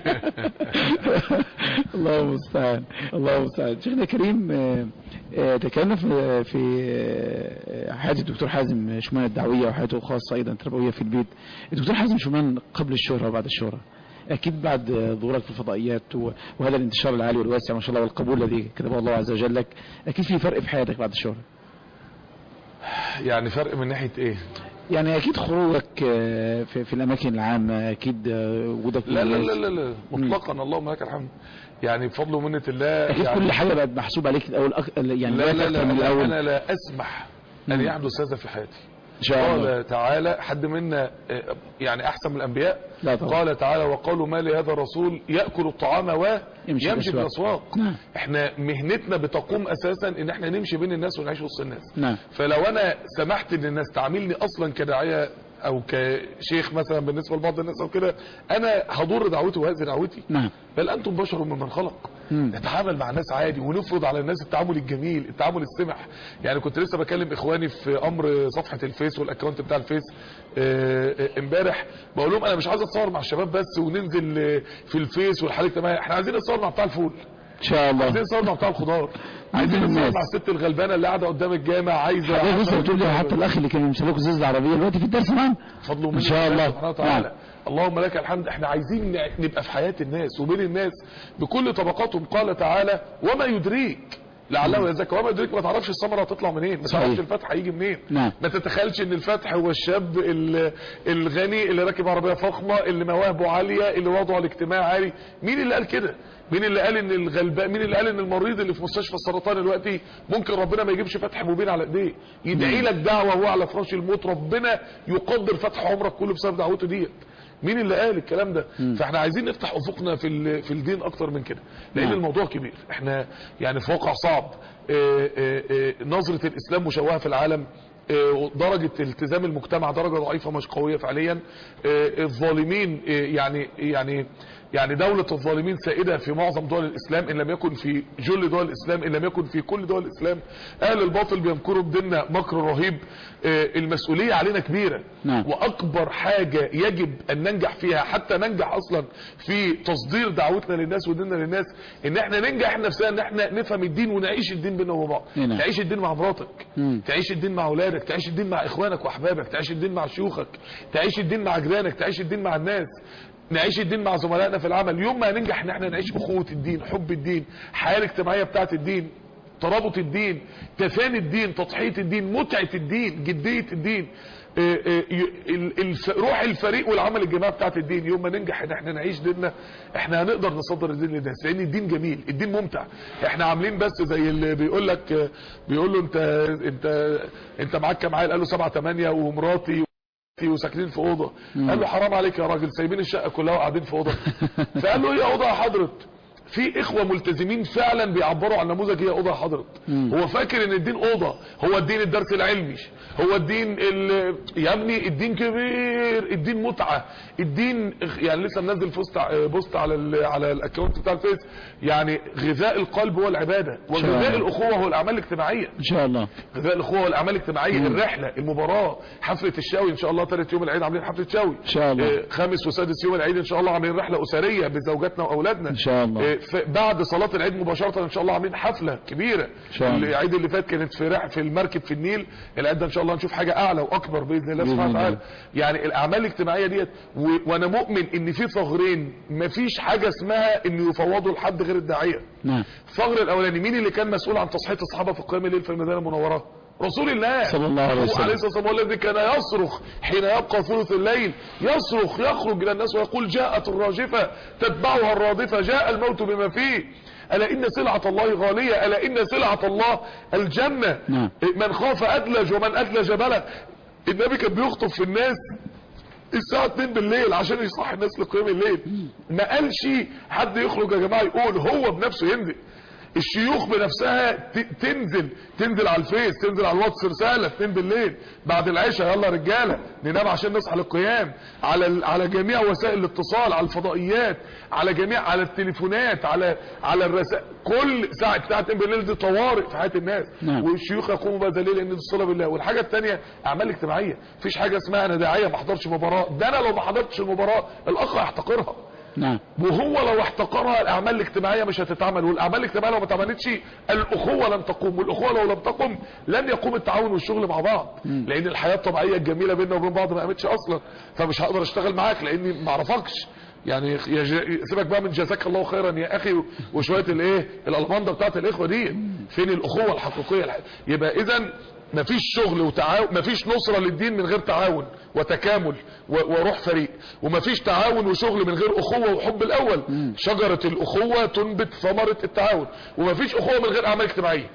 الله المستعان الله المستعان شيخنا كريم آه، آه، تكلمنا في في آه، حياة الدكتور حازم شومان الدعوية وحياته الخاصة أيضا تربوية في البيت الدكتور حازم شومان قبل الشهرة وبعد الشهرة أكيد بعد آه، ظهورك في الفضائيات و- وهذا الانتشار العالي والواسع ما شاء الله والقبول الذي كتبه الله عز وجل لك أكيد في فرق في حياتك بعد الشهرة يعني فرق من ناحيه ايه يعني أكيد خروجك آه، في, في الأماكن العامة أكيد آه، وجودك لا لا مميز. لا لا, لا. مطلقا اللهم لك الحمد يعني بفضل ومنه الله أكيد يعني كل حاجة بقت محسوب عليك الأول أك... يعني لا بقت لا أكتر لا, من لا الأول انا لا اسمح ان مم. يحدث هذا في حياتي إن شاء الله قال تعالى حد منا آه، يعني احسن من الانبياء لا طبعا. قال تعالى وقالوا ما لهذا الرسول ياكل الطعام ويمشي يمشي يمشي في الأسواق. بالاسواق نعم. احنا مهنتنا بتقوم اساسا ان احنا نمشي بين الناس ونعيش وسط الناس نعم فلو انا سمحت ان الناس تعاملني اصلا كداعيه او كشيخ مثلا بالنسبه لبعض الناس او كده انا هضر دعوتي وهذه دعوتي نعم بل انتم بشر ممن خلق مم. نتعامل مع الناس عادي ونفرض على الناس التعامل الجميل التعامل السمح يعني كنت لسه بكلم اخواني في امر صفحه الفيس والاكونت بتاع الفيس آه، آه، امبارح بقول لهم انا مش عايز اتصور مع الشباب بس وننزل آه، في الفيس والحاله الاجتماعيه احنا عايزين نتصور مع بتاع الفول ان شاء الله عايزين نتصور مع بتاع الخضار عايزين عايزين نتصور الناس. مع الست الغلبانه اللي قاعده قدام الجامع عايزه حضرتك لسه بتقول لي حتى الاخ اللي كان يمسلكوا الزيز العربيه دلوقتي في الدرس معانا فضل إن شاء الله. سبحانه وتعالى نعم. اللهم لك الحمد احنا عايزين ن- نبقى في حياة الناس وبين الناس بكل طبقاتهم قال تعالى وما يدريك لعله يزكى وما يدريك ما تعرفش الثمره هتطلع منين ما صحيح. تعرفش الفتح هيجي منين نعم. ما تتخيلش ان الفتح هو الشاب ال- الغني اللي راكب عربيه فخمه اللي مواهبه عاليه اللي وضعه الاجتماعي عالي مين اللي قال كده مين اللي قال ان الغلبان مين اللي قال ان المريض اللي في مستشفى السرطان دلوقتي ممكن ربنا ما يجيبش فتح مبين على ايديه يدعي لك دعوه وهو على فراش الموت ربنا يقدر فتح عمرك كله بسبب دعوته ديت مين اللي قال الكلام ده فاحنا عايزين نفتح افقنا في ال- في الدين اكتر من كده لان نعم. الموضوع كبير احنا يعني في واقع صعب آه، آه، آه، نظره الاسلام مشوهه في العالم آه، درجة التزام المجتمع درجة ضعيفة مش قوية فعليا آه، الظالمين آه، يعني يعني يعني دولة الظالمين سائدة في معظم دول الإسلام إن لم يكن في جل دول الإسلام إن لم يكن في كل دول الإسلام أهل الباطل بيمكروا بديننا مكر رهيب آه، المسؤولية علينا كبيرة نعم. واكبر حاجة يجب ان ننجح فيها حتى ننجح اصلا في تصدير دعوتنا للناس وديننا للناس ان احنا ننجح احنا نفسنا ان احنا نفهم الدين ونعيش الدين بينا وبين بعض نعم. تعيش الدين مع مراتك مم. تعيش الدين مع اولادك تعيش الدين مع اخوانك واحبابك تعيش الدين مع شيوخك تعيش الدين مع جيرانك تعيش الدين مع الناس نعيش الدين مع زملائنا في العمل يوم ما هننجح ان احنا نعيش اخوة الدين حب الدين الحياة الاجتماعية بتاعت الدين ترابط الدين تفاني الدين تضحية الدين متعة الدين جدية الدين آه، آه، ي- ال- الف- روح الفريق والعمل الجماعي بتاعت الدين يوم ما ننجح ان احنا نعيش ديننا احنا هنقدر نصدر الدين للناس لان الدين جميل الدين ممتع احنا عاملين بس زي اللي بيقول لك آه، بيقول له انت انت انت معاك كام عيل قال له سبعة تمانية ومراتي وساكنين في اوضه قال له حرام عليك يا راجل سايبين الشقه كلها وقاعدين في اوضه فقال له هي اوضه يا حضره في اخوه ملتزمين فعلا بيعبروا عن نموذج هي اوضه يا حضره هو فاكر ان الدين اوضه هو الدين الدرس العلمي هو الدين ال... يا ابني الدين كبير الدين متعه الدين يعني لسه منزل بوست بوست على ال... على الاكونت بتاع الفيس يعني غذاء القلب هو العباده شاء وغذاء الله. الاخوه هو الاعمال الاجتماعيه ان شاء الله غذاء الاخوه والاعمال الاجتماعيه الرحله المباراه حفله الشاوي ان شاء الله ثالث يوم العيد عاملين حفله شاوي إن شاء الله. آه، خامس وسادس يوم العيد ان شاء الله عاملين رحله اسريه بزوجاتنا واولادنا إن شاء الله. آه، ف- بعد صلاه العيد مباشره ان شاء الله عاملين حفله كبيره إن شاء الله. العيد اللي فات كانت في رح في المركب في النيل العيد ده ان شاء الله نشوف حاجه اعلى واكبر باذن الله بإذن سبحانه الله. وتعالى يعني الاعمال الاجتماعيه ديت و... وانا مؤمن ان في ثغرين مفيش حاجه اسمها ان يفوضوا لحد غير الداعيه نعم الثغر الاولاني مين اللي كان مسؤول عن تصحيح الصحابه في قيام الليل في المدينه المنوره رسول الله صلى الله عليه وسلم. عليه الصلاة والسلام هو الذي كان يصرخ حين يبقى ثلث الليل يصرخ يخرج إلى الناس ويقول جاءت الراجفة تتبعها الرادفة جاء الموت بما فيه ألا إن سلعة الله غالية ألا إن سلعة الله الجنة نعم. من خاف أدلج ومن أدلج بلغ النبي كان بيخطب في الناس الساعة 2 بالليل عشان يصحي الناس لقيام الليل ما قالش حد يخرج يا جماعة يقول هو بنفسه ينزل الشيوخ بنفسها ت- تنزل تنزل على الفيس تنزل على الواتس رسالة 2 بالليل بعد العشاء يلا رجالة ننام عشان نصحى للقيام على ال- على جميع وسائل الاتصال على الفضائيات على جميع على التليفونات على على الرسائل كل ساعة ساعة 2 بالليل دي طوارئ في حياة الناس نعم. والشيوخ يقوموا بهذا الليل ان دي الصلاه بالله والحاجه الثانيه اعمال اجتماعيه مفيش حاجه اسمها انا داعيه ما احضرش مباراه ده انا لو ما حضرتش المباراه الاخ هيحتقرها نعم وهو لو احتقرها الاعمال الاجتماعيه مش هتتعمل والاعمال الاجتماعيه لو ما اتعملتش الاخوه لن تقوم والاخوه لو لم تقم لن يقوم التعاون والشغل مع بعض لان الحياه الطبيعيه الجميله بيننا وبين بعض ما قامتش اصلا فمش هقدر اشتغل معاك لاني ما اعرفكش يعني يا ج- سيبك بقى من جزاك الله خيرا يا اخي وشويه الايه الالمانده بتاعت الاخوه دي فين الاخوه الحقيقيه الح- يبقى اذا مفيش شغل وتعاون مفيش نصرة للدين من غير تعاون وتكامل و- وروح فريق ومفيش تعاون وشغل من غير اخوة وحب الاول شجرة الاخوة تنبت ثمرة التعاون ومفيش اخوة من غير اعمال اجتماعية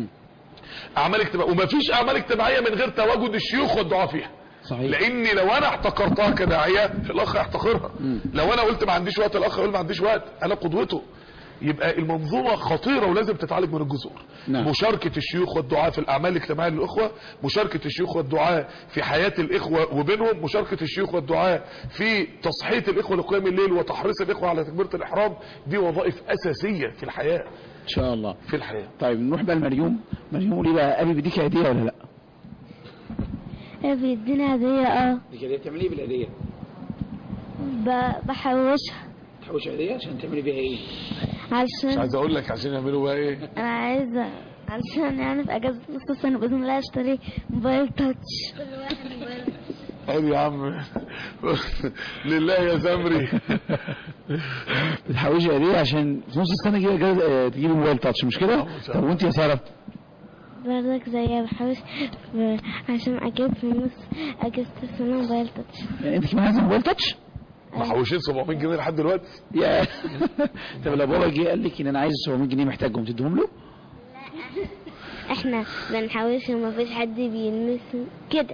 اعمال اجتماعية ومفيش اعمال اجتماعية من غير تواجد الشيوخ والدعاء فيها صحيح لاني لو انا احتقرتها كداعية الاخ يحتقرها لو انا قلت ما عنديش وقت الاخ يقول ما عنديش وقت انا قدوته يبقى المنظومة خطيرة ولازم تتعالج من الجذور نعم. مشاركة الشيوخ والدعاء في الأعمال الاجتماعية للإخوة مشاركة الشيوخ والدعاء في حياة الإخوة وبينهم مشاركة الشيوخ والدعاء في تصحية الإخوة لقيام الليل وتحريص الإخوة على تكبيرة الإحرام دي وظائف أساسية في الحياة ان شاء الله في الحياة طيب نروح بقى لمريوم مريوم قولي بقى ابي بيديك هديه ولا لا بيدينا هدية اه دي هديه بتعملي ايه بالهديه ب- بحوشها تحوش هديه عشان تعملي بيها ايه مش علشان عايز أقول لك عشان يعملوا بقى إيه انا عايزة علشان يعني في اجازة نص السنة بإذن الله اشتري موبايل تاتش طيب يا عم لله يا زمري بتحوشي هديه عشان في نص السنه كده جاز- آه، تجيبي موبايل تاتش مش كده آه، إن شاء طب وانت يا ساره برضك زيها بحوش ب- عشان اجيب في نص اجازة السنة موبايل تاتش يعني انت كمان عايزه موبايل تاتش محوشين 700 جنيه لحد دلوقتي يا طب لو بابا جه قال لك ان انا عايز 700 جنيه محتاجهم تديهم له احنا بنحوش ومفيش حد بيلمسهم كده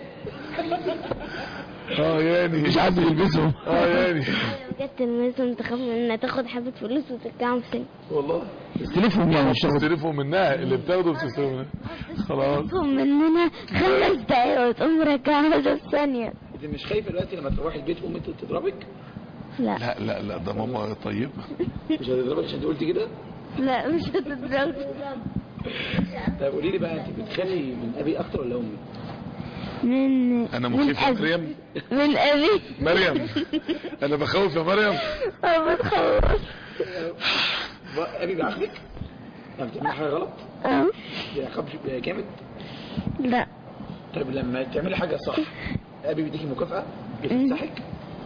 اه يعني مش عارف يلبسهم اه يعني لو جت تلمسهم تخاف منها تاخد حبة فلوس وترجعهم في سنة والله استلفهم يعني مش تاخد بتستلفوا منها اللي بتاخده بتستلفوا منها خلاص تاخدهم مننا خمس دقايق وتقوم مرجعها في ثانية انت مش خايفه دلوقتي لما تروحي البيت امك تضربك لا لا لا لا ده ماما طيبة مش هتضربك عشان قلت كده لا مش هتضرب طيب قولي لي بقى انت بتخافي من ابي اكتر ولا امي من انا من مخيف يا أبي مريم من ابي مريم انا بخوف يا مريم اه بتخوف ابي بيعاقبك لما بتعملي حاجه غلط اه بيعاقبش جامد لا طيب لما تعملي حاجه صح ابي بيديكي مكافاه بيفسحك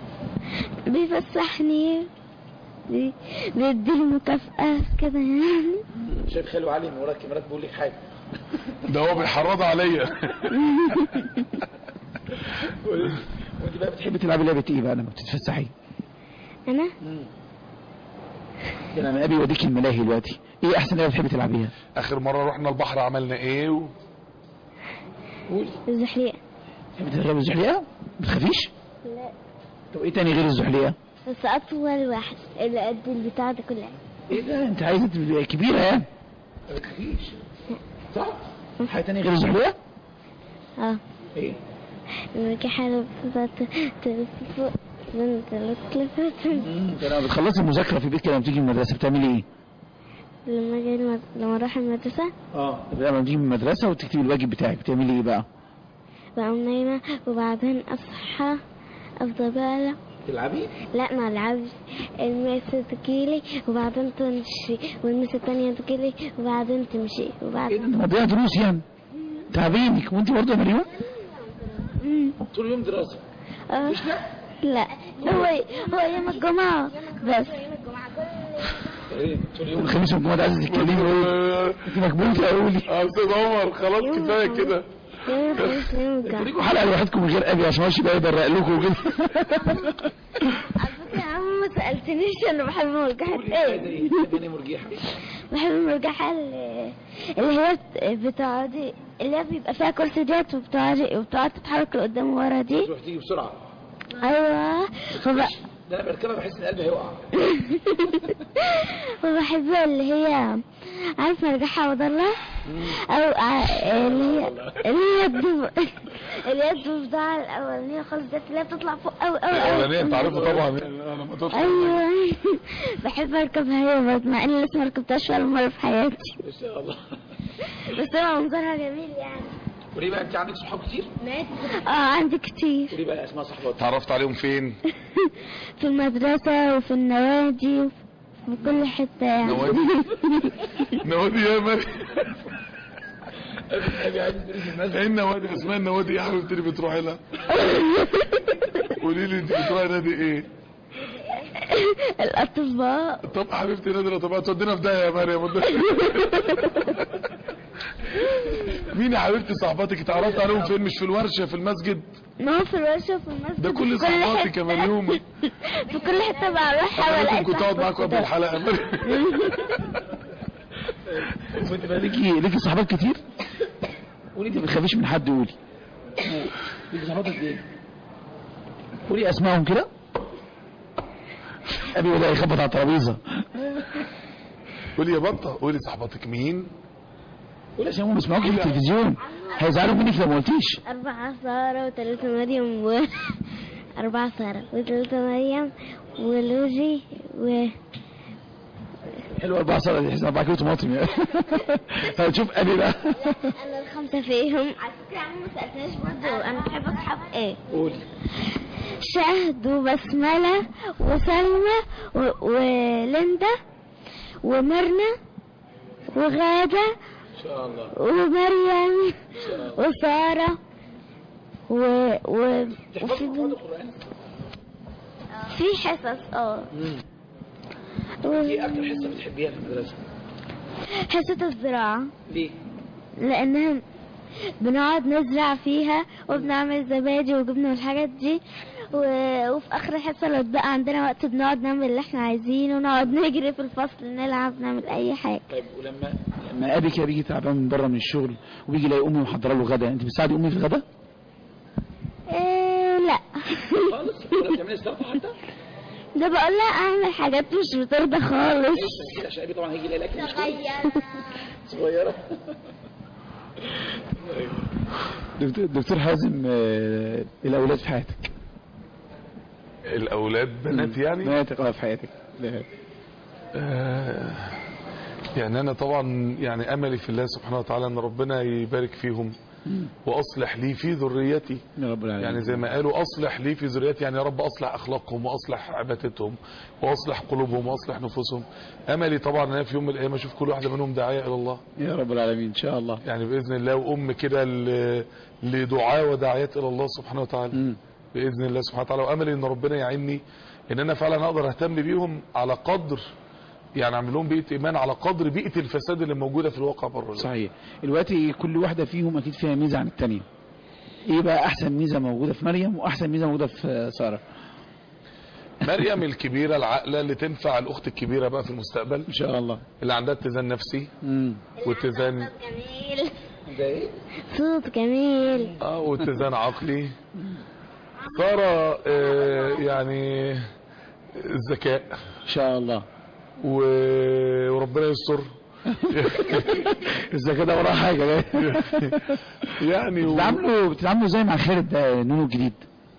بيفسحني بي- بيديني مكافأة كده يعني شايف خالو علي من ورا الكاميرات بيقول لك حاجه ده هو بيحرض عليا وانت بقى بتحبي تلعبي لعبه ايه بقى لما بتتفسحي انا لما ابي يوديكي الملاهي دلوقتي ايه احسن لعبه بتحبي تلعبيها اخر مرة رحنا البحر عملنا ايه و... قولي الزحليقة بتحبي تلعبي الزحليقه ما بتخافيش لا طب ايه تاني غير الزحليقه بس اطول واحد اللي قد البتاع ده كلها ايه ده انت عايزه تبقى كبيره يعني ما بتخافيش صح حاجه تانية غير الزحليقه اه ايه المركي حاجة بتاعت تلف فوق من ثلاث لفات انت لما بتخلصي المذاكره في البيت كده لما بتيجي من المدرسه بتعملي ايه لما جاي المد... لما اروح المدرسة اه لما بتيجي من المدرسه وتكتبي الواجب بتاعك بتعملي ايه بقى بقوم نايمة وبعدين اصحى افضل بقى لا تلعبي لا ما العبش المس تجيلي وبعدين تمشي والمس التانية تجيلي وبعدين تمشي ايه ده وبعدين انت مضيعه دروس يعني تعبينك وانت برضه يا مريم طول اليوم دراسه آه. لا هو هو يوم الجمعة بس يوم الخميس والجمعة ده عايز تتكلمي وإيه؟ انت مجنون يا قولي يا استاذ عمر خلاص كفايه كده يوم الخميس يوم الجمعة ليكوا حلقة لوحدكم من غير ابي عشان ماشي بقى يبرق لكم وكده على فكرة يا عم ما سألتنيش أنا بحب مرجحة إيه مرجيحة بحب المرجحة اللي اللي هي بت- بتقعدي اللي هي بيبقى فيها كرسي ديت وبتقعدي وبتقعد تتحرك لقدام ورا دي تروح تيجي بسرعة أيوه فب... ده انا بركبها بحس ان قلبي هيقع وبحب اللي هي عارف مرجحة وضلة أو ع- اللي هي اللي هي الضب اللي هي الضفدعة الأولانية خالص ديت اللي هي بتطلع فوق أوي أوي أوي الاولانيه انت عارفه طبعا انا لما تطلع ايوه بحب اركبها هي برضه مع اني لسه ما ركبتهاش ولا مره في حياتي ان شاء الله بس هو منظرها جميل يعني وليه بقى انت عندك صحاب كتير؟ اه عندي كتير وليه بقى اسماء صحبات؟ اتعرفت عليهم فين في المدرسه وفي النوادي وفي كل حته يعني نوادي؟ نوادي يا مريم ابي عايز تنزل المسجد ايه النوادي اسمها النوادي يا حبيبتي اللي بتروحي لها قولي لي انت بتروحي نادي ايه الاطباء طب حبيبتي نادي طب هتودينا في داهيه يا مريم مين يا حبيبتي صاحباتك اتعرفت عليهم فين مش في الورشه في المسجد ما هو في الورشه وفي المسجد ده كل في صحباتك حتة. يا مريومه في كل حته بروحها ولا حضرتك كنت اقعد معاكم قبل الحلقه يا مريم وانت بقى ليكي ليكي صحبات كتير؟ قولي انت ما بتخافيش من حد قولي ليكي صحبات قد ايه؟ قولي اسمائهم كده ابي بدأ يخبط على الترابيزه قولي يا بطه قولي صحباتك مين قولي عشان هم بيسمعوك في التلفزيون هيزعلوا منك لو ما قلتيش أربعة سارة وثلاثة مريم و أربعة سارة وثلاثة مريم ولوجي و حلو اربع سنة دي حسنا اربع كيلو طماطم يعني هتشوف ابي بقى أنا الخمسة فيهم على فكرة يا عم ما سألتناش برضه أنا بحب أصحاب إيه قولي شهد وبسملة وسلمى و... وليندا ومرنا وغادة ان شاء الله ومريم وسارة و... و... وفي بنت القران في حصص اه ايه اكتر حصه بتحبيها في المدرسه حصة الزراعة ليه لأنها بنقعد نزرع فيها وبنعمل زبادي وجبنة والحاجات دي و... وفي آخر الحصة لو اتبقى عندنا وقت بنقعد نعمل اللي احنا عايزينه ونقعد نجري في الفصل نلعب نعمل أي حاجة طيب ولما لما ابي كده بيجي تعبان من بره من الشغل وبيجي يلاقي امي محضره له غدا انت بتساعدي امي في الغدا إيه لا خالص ولا بتعملي استراحه حتى ده بقول لها أعمل حاجات مش بترضى خالص كده عشان ابي طبعا هيجي يلاقي الاكل مش صغيره دكتور دكتور حازم آه، الاولاد في حياتك الاولاد بنات يعني بناتك اه في حياتك لا. آه، يعني انا طبعا يعني املي في الله سبحانه وتعالى ان ربنا يبارك فيهم واصلح لي في ذريتي يا رب العالمين يعني زي ما قالوا اصلح لي في ذريتي يعني يا رب اصلح اخلاقهم واصلح عبادتهم واصلح قلوبهم واصلح نفوسهم املي طبعا ان انا في يوم من الايام اشوف كل واحده منهم داعيه الى الله يا رب العالمين ان شاء الله يعني باذن الله وام كده ل- لدعاء وداعيات الى الله سبحانه وتعالى مم. باذن الله سبحانه وتعالى واملي ان ربنا يعيني ان انا فعلا اقدر اهتم بيهم على قدر يعني اعمل لهم بيئه ايمان على قدر بيئه الفساد اللي موجوده في الواقع بره صحيح دلوقتي كل واحده فيهم اكيد فيها ميزه عن الثانيه ايه بقى احسن ميزه موجوده في مريم واحسن ميزه موجوده في ساره مريم الكبيره العاقله اللي تنفع الاخت الكبيره بقى في المستقبل ان شاء الله اللي عندها اتزان نفسي امم واتزان جميل ده ايه صوت جميل اه واتزان عقلي ساره آه يعني الذكاء ان شاء الله و- وربنا يستر الذكاء ده وراه حاجه يعني و... بتتعاملوا بتتعاملوا ازاي مع خالد ده نونو الجديد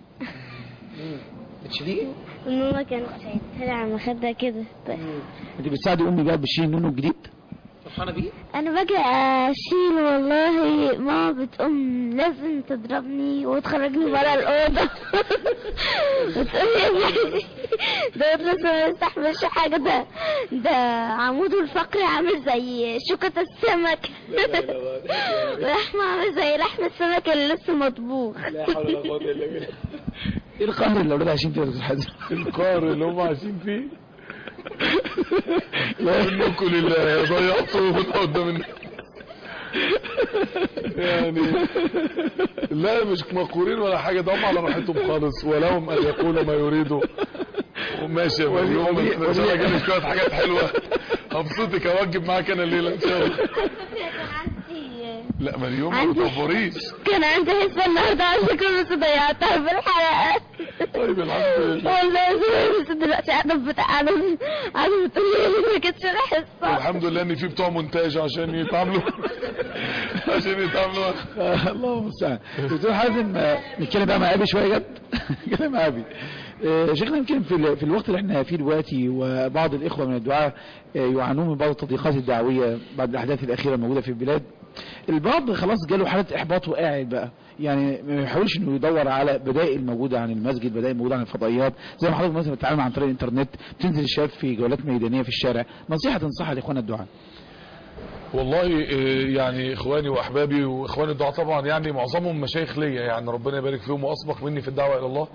بتشيليه ماما كانت شايلتها على المخدة كده انت بتساعدي امي بقى بتشيل نونو الجديد فرحانه بيه انا باجي اشيل والله ماما بتقوم لازم تضربني وتخرجني برا الاوضه بتقول لي ده لسه ما يستحملش حاجه ده ده عموده الفقري عامل زي شوكة السمك ولحمه عامل زي لحم السمك اللي لسه مطبوخ لا حول ولا قوه الا بالله ايه القهر اللي الاولاد عايشين فيه يا دكتور حازم القهر اللي هم عايشين فيه منكم لله ضيعتوه قدام الناس يعني لا مش مقهورين ولا حاجه ده هم على راحتهم خالص ولهم ان يقولوا ما يريدوا وماشي يا مريم ولي- بس عشان ولي- اجيب شويه حاجات حلوه هبسطك اوجب معاك انا الليله ان شاء الله لا مريم ما عندي- تكفريش كان عندي حسبة النهاردة على فكرة بس ضيعتها في الحلقات طيب الحمد لله والله زي بس دلوقتي قاعدة بتاع قاعدة قاعدة بتقول لي ما كانتش الحصة الحمد لله ان في بتوع مونتاج عشان يتعاملوا عشان يتعاملوا آه، الله المستعان دكتور حازم آه، نتكلم بقى مع ابي شويه جد نتكلم مع ابي آه، شيخنا يمكن في, ال- في الوقت اللي احنا فيه دلوقتي وبعض الاخوه من الدعاء آه، يعانون من بعض التضييقات الدعويه بعد الاحداث الاخيره الموجوده في البلاد البعض خلاص جاله حاله احباط وقاعد بقى يعني ما يحاولش انه يدور على بدائل موجوده عن المسجد بدائل موجوده عن الفضائيات زي ما حضرتك مثلا بتتعامل عن طريق الانترنت بتنزل الشباب في جولات ميدانيه في الشارع نصيحه تنصحها لاخواننا الدعاء والله آه، يعني اخواني واحبابي واخواني الدعاء طبعا يعني معظمهم مشايخ ليا يعني ربنا يبارك فيهم واسبق مني في الدعوه الى الله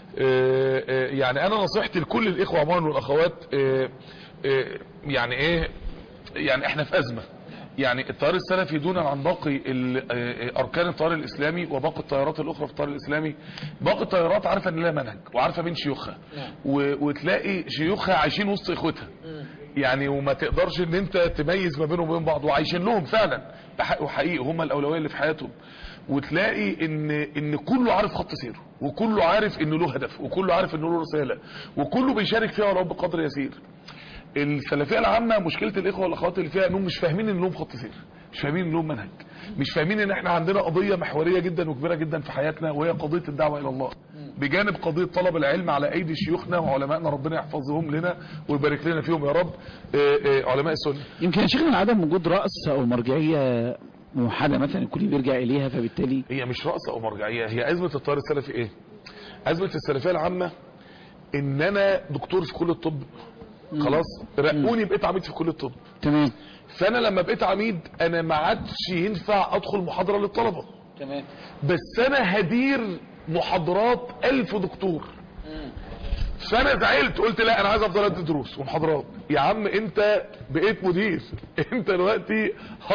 آه، آه، يعني انا نصيحتي لكل الاخوه عموما والاخوات آه، آه، يعني ايه يعني احنا في ازمه يعني التيار السلفي دونا عن باقي ال- آه، اركان التيار الاسلامي وباقي التيارات الاخرى في التيار الاسلامي باقي التيارات عارفه ان لها منهج وعارفه مين شيوخها و- وتلاقي شيوخها عايشين وسط اخوتها يعني وما تقدرش ان انت تميز ما بينهم وبين بعض وعايشين لهم فعلا بحق وحقيقي هم الاولويه اللي في حياتهم وتلاقي ان ان كله عارف خط سيره وكله عارف انه له هدف وكله عارف انه له رساله وكله بيشارك فيها ولو بقدر يسير السلفيه العامه مشكله الاخوه والاخوات اللي فيها انهم مش فاهمين ان لهم خط سير مش فاهمين ان لهم منهج مش فاهمين ان احنا عندنا قضيه محوريه جدا وكبيره جدا في حياتنا وهي قضيه الدعوه الى الله بجانب قضيه طلب العلم على ايدي شيوخنا وعلمائنا ربنا يحفظهم لنا ويبارك لنا فيهم يا رب آه، آه، علماء السنه يمكن يا شيخنا عدم وجود راس او مرجعيه موحده مثلا الكل بيرجع اليها فبالتالي هي مش رأس او مرجعيه هي ازمه التيار السلفي ايه ازمه السلفيه العامه ان انا دكتور في كليه الطب خلاص رقوني بقيت عميد في كليه الطب تمام فانا لما بقيت عميد انا ما عادش ينفع ادخل محاضره للطلبه تمام بس انا هدير محاضرات ألف دكتور فانا زعلت قلت لا انا عايز افضل ادي دروس ومحاضرات يا عم انت بقيت مدير انت دلوقتي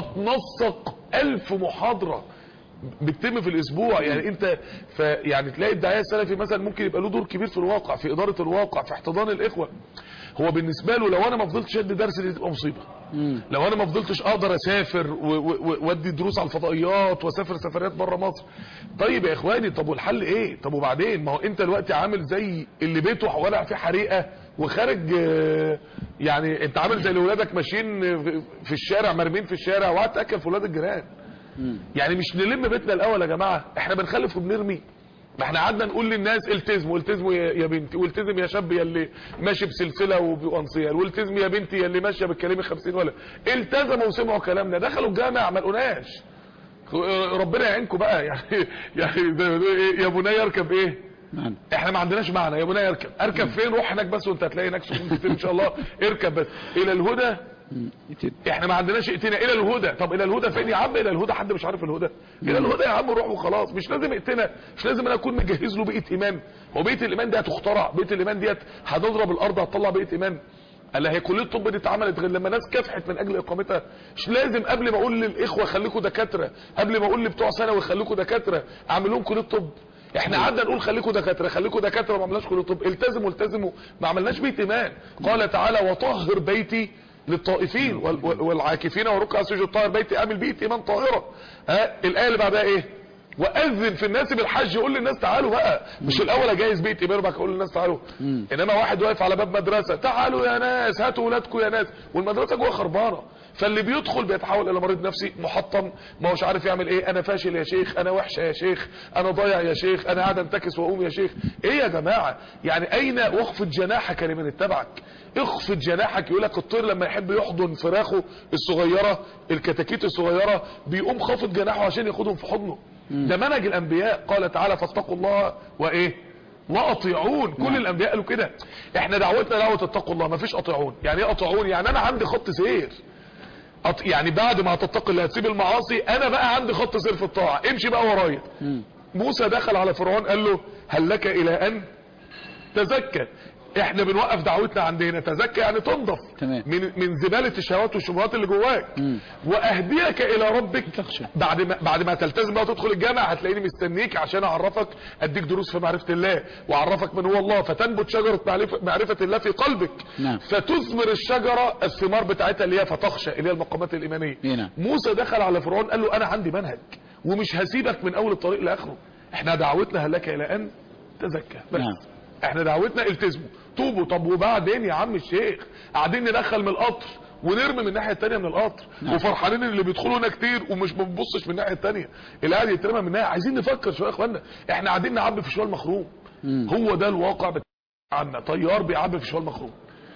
هتنسق ألف محاضرة بتتم في الاسبوع يعني انت ف يعني تلاقي الداعيه السلفي مثلا ممكن يبقى له دور كبير في الواقع في اداره الواقع في احتضان الاخوه هو بالنسبه له لو انا ما فضلتش ادي درس دي تبقى مصيبه لو انا ما فضلتش اقدر اسافر و- و- و- وادي دروس على الفضائيات واسافر سفريات بره مصر طيب يا اخواني طب والحل ايه طب وبعدين ما هو انت دلوقتي عامل زي اللي بيته ولع فيه حريقه وخارج آه، يعني انت عامل زي اللي ولادك ماشيين في- في الشارع مرمين في الشارع وقعدت تاكل في ولاد الجيران يعني مش نلم بيتنا الاول يا جماعه احنا بنخلف وبنرمي ما احنا قعدنا نقول للناس التزموا التزموا يا يا بنتي والتزم يا شاب يا اللي ماشي بسلسله وبانصيال والتزم يا بنتي يا اللي ماشيه بتكلمي 50 ولا التزموا وسمعوا كلامنا دخلوا الجامع ما لقوناش ربنا يعينكم بقى يعني يعني زي ما بيقولوا ايه يا بني اركب ايه نعم احنا ما عندناش معنى يا بني اركب اركب فين روح هناك بس وانت هتلاقي هناك سكون كتير ان شاء الله اركب بس الى الهدى احنا ما عندناش ائتنا الى الهدى طب الى الهدى فين يا عم الى الهدى حد مش عارف الهدى الى الهدى يا عم روح وخلاص مش لازم ائتنا مش لازم انا اكون مجهز له بيئه ايمان هو بيئه الايمان دي هتخترع بيئه الايمان ديت هنضرب الارض هتطلع بيئه ايمان قال هي كليه الطب دي اتعملت غير لما ناس كافحت من اجل اقامتها مش لازم قبل ما اقول للاخوه خليكم دكاتره قبل ما اقول لبتوع ثانوي خليكم دكاتره اعمل لهم كليه طب احنا قعدنا نقول خليكم دكاتره خليكم دكاتره ما عملناش كليه طب التزموا التزموا ما عملناش بيت ايمان قال تعالى وطهر بيتي للطائفين وال- وال- والعاكفين وركع السجود طاهر بيتي اعمل بيت ايمان طاهره ها الايه اللي بعدها ايه واذن في الناس بالحج يقول للناس تعالوا بقى مش الاول اجهز بيت ايمان وبعد كده اقول للناس تعالوا انما واحد واقف على باب مدرسه تعالوا يا ناس هاتوا ولادكم يا ناس والمدرسه جوه خربانه فاللي بيدخل بيتحول الى مريض نفسي محطم ما هوش عارف يعمل ايه انا فاشل يا شيخ انا وحشه يا شيخ انا ضايع يا شيخ انا قاعد انتكس واقوم يا شيخ ايه يا جماعه يعني اين واخفض جناحك لمن اتبعك اخفض جناحك يقول لك الطير لما يحب يحضن فراخه الصغيره الكتاكيت الصغيره بيقوم خافض جناحه عشان ياخدهم في حضنه ده منهج الانبياء قال تعالى فاتقوا الله وايه واطيعون كل الانبياء قالوا كده احنا دعوتنا دعوه اتقوا الله مفيش اطيعون يعني ايه اطيعون يعني انا عندي خط سير أط... يعني بعد ما هتتقي الله هتسيب المعاصي انا بقى عندي خط سير في الطاعه امشي بقى ورايا موسى دخل على فرعون قال له هل لك الى ان تزكى احنا بنوقف دعوتنا عند هنا تزكى يعني تنضف تمام. من من زباله الشهوات والشبهات اللي جواك مم. واهديك الى ربك تخشى. بعد ما بعد ما تلتزم بقى وتدخل الجامع هتلاقيني مستنيك عشان اعرفك اديك دروس في معرفه الله واعرفك من هو الله فتنبت شجره معرفه معرفه الله في قلبك نعم. فتثمر الشجره الثمار بتاعتها اللي هي فتخشى اللي هي المقامات الايمانيه إيه نعم. موسى دخل على فرعون قال له انا عندي منهج ومش هسيبك من اول الطريق لاخره احنا دعوتنا هلك الى ان تزكى بس نعم. احنا دعوتنا التزموا توبوا طب وبعدين يا عم الشيخ قاعدين ندخل من القطر ونرمي من الناحيه الثانيه من القطر نعم. وفرحانين ان اللي بيدخلوا هنا كتير ومش بنبصش من الناحيه الثانيه اللي قاعد يترمى من الناحيه عايزين نفكر شويه يا اخوانا احنا قاعدين نعبي في شوال مخروم مم. هو ده الواقع بتاعنا طيار بيعبي في شوال مخروم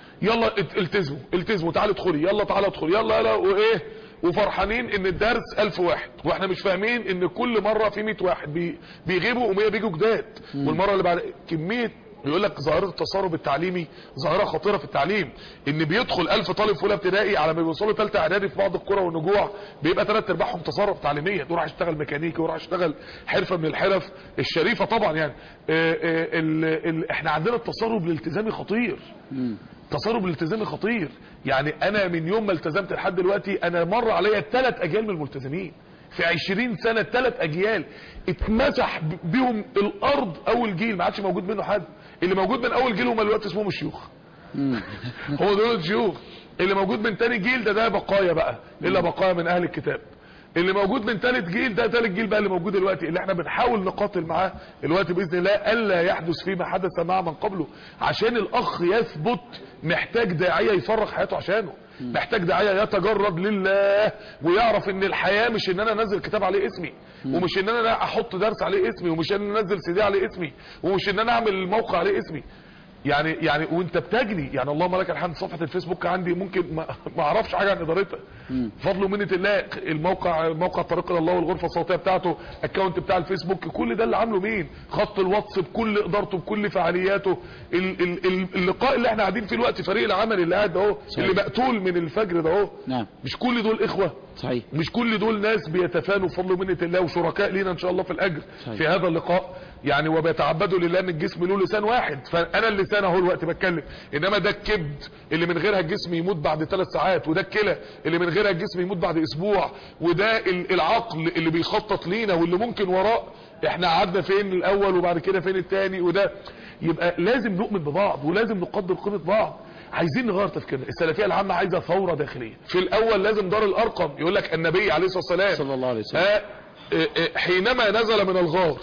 يلا ات- التزموا التزموا تعالوا ادخلي يلا تعالوا ادخلي يلا يلا وايه وفرحانين ان الدرس ألف واحد واحنا مش فاهمين ان كل مرة في 100 واحد بي بيغيبوا و100 بيجوا جداد والمرة اللي بعد كمية يقول لك ظاهرة التسرب التعليمي ظاهرة خطيرة في التعليم ان بيدخل ألف طالب في اولى ابتدائي على ما بيوصلوا ثالثه اعدادي في بعض القرى والنجوع بيبقى ثلاث ارباعهم تسرب تعليميا يروح يشتغل ميكانيكي ويروح يشتغل حرفة من الحرف الشريفة طبعا يعني اه اه ال ال احنا عندنا التسرب الالتزامي خطير مم. تسرب الالتزامي خطير يعني انا من يوم ما التزمت لحد دلوقتي انا مر عليا ثلاث اجيال من الملتزمين في 20 سنة ثلاث اجيال اتمسح ب- بيهم الارض اول جيل ما عادش موجود منه حد اللي موجود من اول جيل هم دلوقتي اسمهم الشيوخ مم. هو دول الشيوخ اللي موجود من تاني جيل ده ده بقايا بقى الا بقايا من اهل الكتاب اللي موجود من تالت جيل ده تالت جيل بقى اللي موجود دلوقتي اللي احنا بنحاول نقاتل معاه دلوقتي باذن الله الا يحدث فيه ما حدث مع من قبله عشان الاخ يثبت محتاج داعيه يفرغ حياته عشانه محتاج داعيه يتجرد لله ويعرف ان الحياه مش ان انا انزل كتاب عليه اسمي ومش ان انا احط درس عليه اسمي ومش ان انا انزل سي دي عليه اسمي ومش ان انا اعمل موقع عليه اسمي يعني يعني وانت بتجني يعني اللهم لك الحمد صفحه الفيسبوك عندي ممكن ما ما اعرفش حاجه عن ادارتها بفضل ومنه الله الموقع موقع طريق الى الله والغرفه الصوتيه بتاعته الاكونت بتاع الفيسبوك كل ده اللي عامله مين خط الواتس بكل ادارته بكل فعالياته ال ال ال اللقاء اللي احنا قاعدين فيه دلوقتي فريق العمل اللي قاعد اهو صحيح. اللي مقتول من الفجر ده اهو نعم مش كل دول اخوه صحيح مش كل دول ناس بيتفانوا بفضل ومنه الله وشركاء لينا ان شاء الله في الاجر صحيح. في هذا اللقاء يعني وبيتعبدوا لله ان الجسم له لسان واحد فانا اللسان اهو الوقت بتكلم انما ده الكبد اللي من غيرها الجسم يموت بعد ثلاث ساعات وده الكلى اللي من غيرها الجسم يموت بعد اسبوع وده ال- العقل اللي بيخطط لينا واللي ممكن وراه احنا قعدنا فين الاول وبعد كده فين التاني وده يبقى لازم نؤمن ببعض ولازم نقدر قيمه بعض عايزين نغير تفكيرنا السلفيه العامه عايزه ثوره داخليه في الاول لازم دار الارقم يقول لك النبي عليه الصلاه والسلام صلى الله عليه وسلم آه، آه، آه، حينما نزل من الغار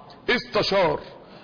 استشار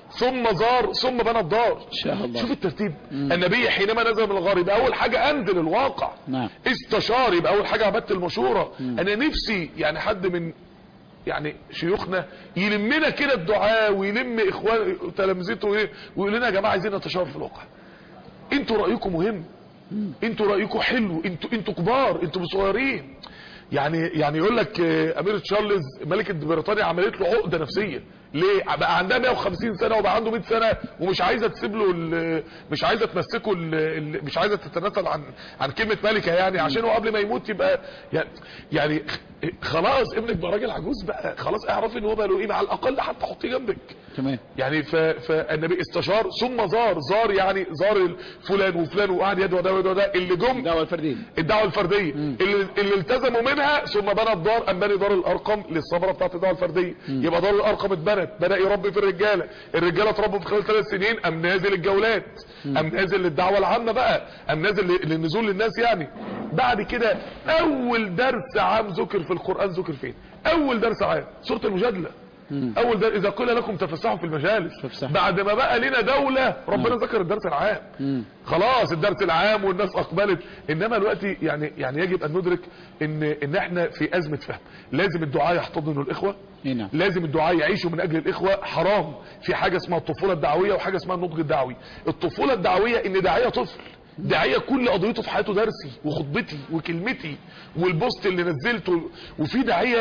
ثم زار ثم بنى الدار ان شاء الله شوف الترتيب النبي حينما نزل من الغار يبقى اول حاجه انزل الواقع نعم استشار يبقى اول حاجه عبدت المشوره انا نفسي يعني حد من يعني شيوخنا يلمنا كده الدعاء ويلم اخوان تلامذته ايه ويقول لنا يا جماعه عايزين نتشاور في الواقع انتوا رايكم مهم انتوا رايكم حلو انتوا انتوا كبار انتوا صغيرين يعني يعني يقول لك آه، اميره تشارلز ملكه بريطانيا عملت له عقده نفسيه ليه بقى عندها 150 سنه وبقى عنده 100 سنه ومش عايزه تسيب له ال- مش عايزه تمسكه ال- ال- مش عايزه تتنازل عن عن كلمه ملكه يعني عشان هو قبل ما يموت يبقى يعني يعني خلاص ابنك بقى راجل عجوز بقى خلاص اعرفي ان هو بقى له قيمه على الاقل حتى حطيه جنبك تمام يعني ف... فالنبي استشار ثم زار زار يعني زار فلان وفلان وقعد يدعو ده ويدعو ده اللي جم دعوة الفردين الدعوه الفرديه اللي, اللي التزموا منها ثم بنى الدار ام بني دار الارقم للثمره بتاعت الدعوه الفرديه يبقى دار الارقم اتبنت بدا يربي في الرجاله الرجاله اتربوا في خلال ثلاث سنين ام نازل الجولات ام نازل للدعوه العامه بقى ام نازل ل- للنزول للناس يعني بعد كده اول درس عام ذكر في القران ذكر فين اول درس عام سوره المجادله اول درس اذا قيل لكم تفسحوا في المجالس تفسحوا. بعد ما بقى لنا دوله ربنا ذكر الدرس العام مم. خلاص الدرس العام والناس اقبلت انما الوقت يعني يعني يجب ان ندرك ان ان احنا في ازمه فهم لازم الدعاء يحتضنوا الاخوه اي نعم لازم الدعاء يعيشوا من اجل الاخوه حرام في حاجه اسمها الطفوله الدعويه وحاجه اسمها النضج الدعوي الطفوله الدعويه ان داعيه طفل داعيه كل قضيته في حياته درسي وخطبتي وكلمتي والبوست اللي نزلته وفي داعيه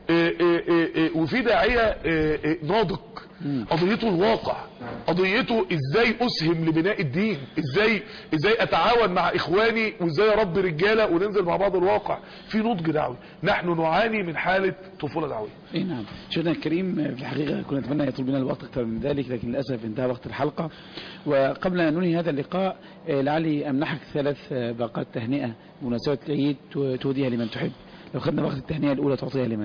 إيه إيه إيه إيه وفي داعية إيه إيه ناضج قضيته الواقع قضيته ازاي اسهم لبناء الدين ازاي ازاي اتعاون مع اخواني وازاي اربي رجاله وننزل مع بعض الواقع في نضج دعوي نحن نعاني من حاله طفوله دعويه اي نعم شيخنا الكريم في الحقيقة كنا نتمنى يطول بنا الوقت أكثر من ذلك لكن للأسف انتهى وقت الحلقة وقبل أن ننهي هذا اللقاء آه، لعلي أمنحك ثلاث آه، باقات تهنئة بمناسبة العيد تو- تهديها لمن تحب لو خدنا باقة التهنئة الأولى تعطيها لمن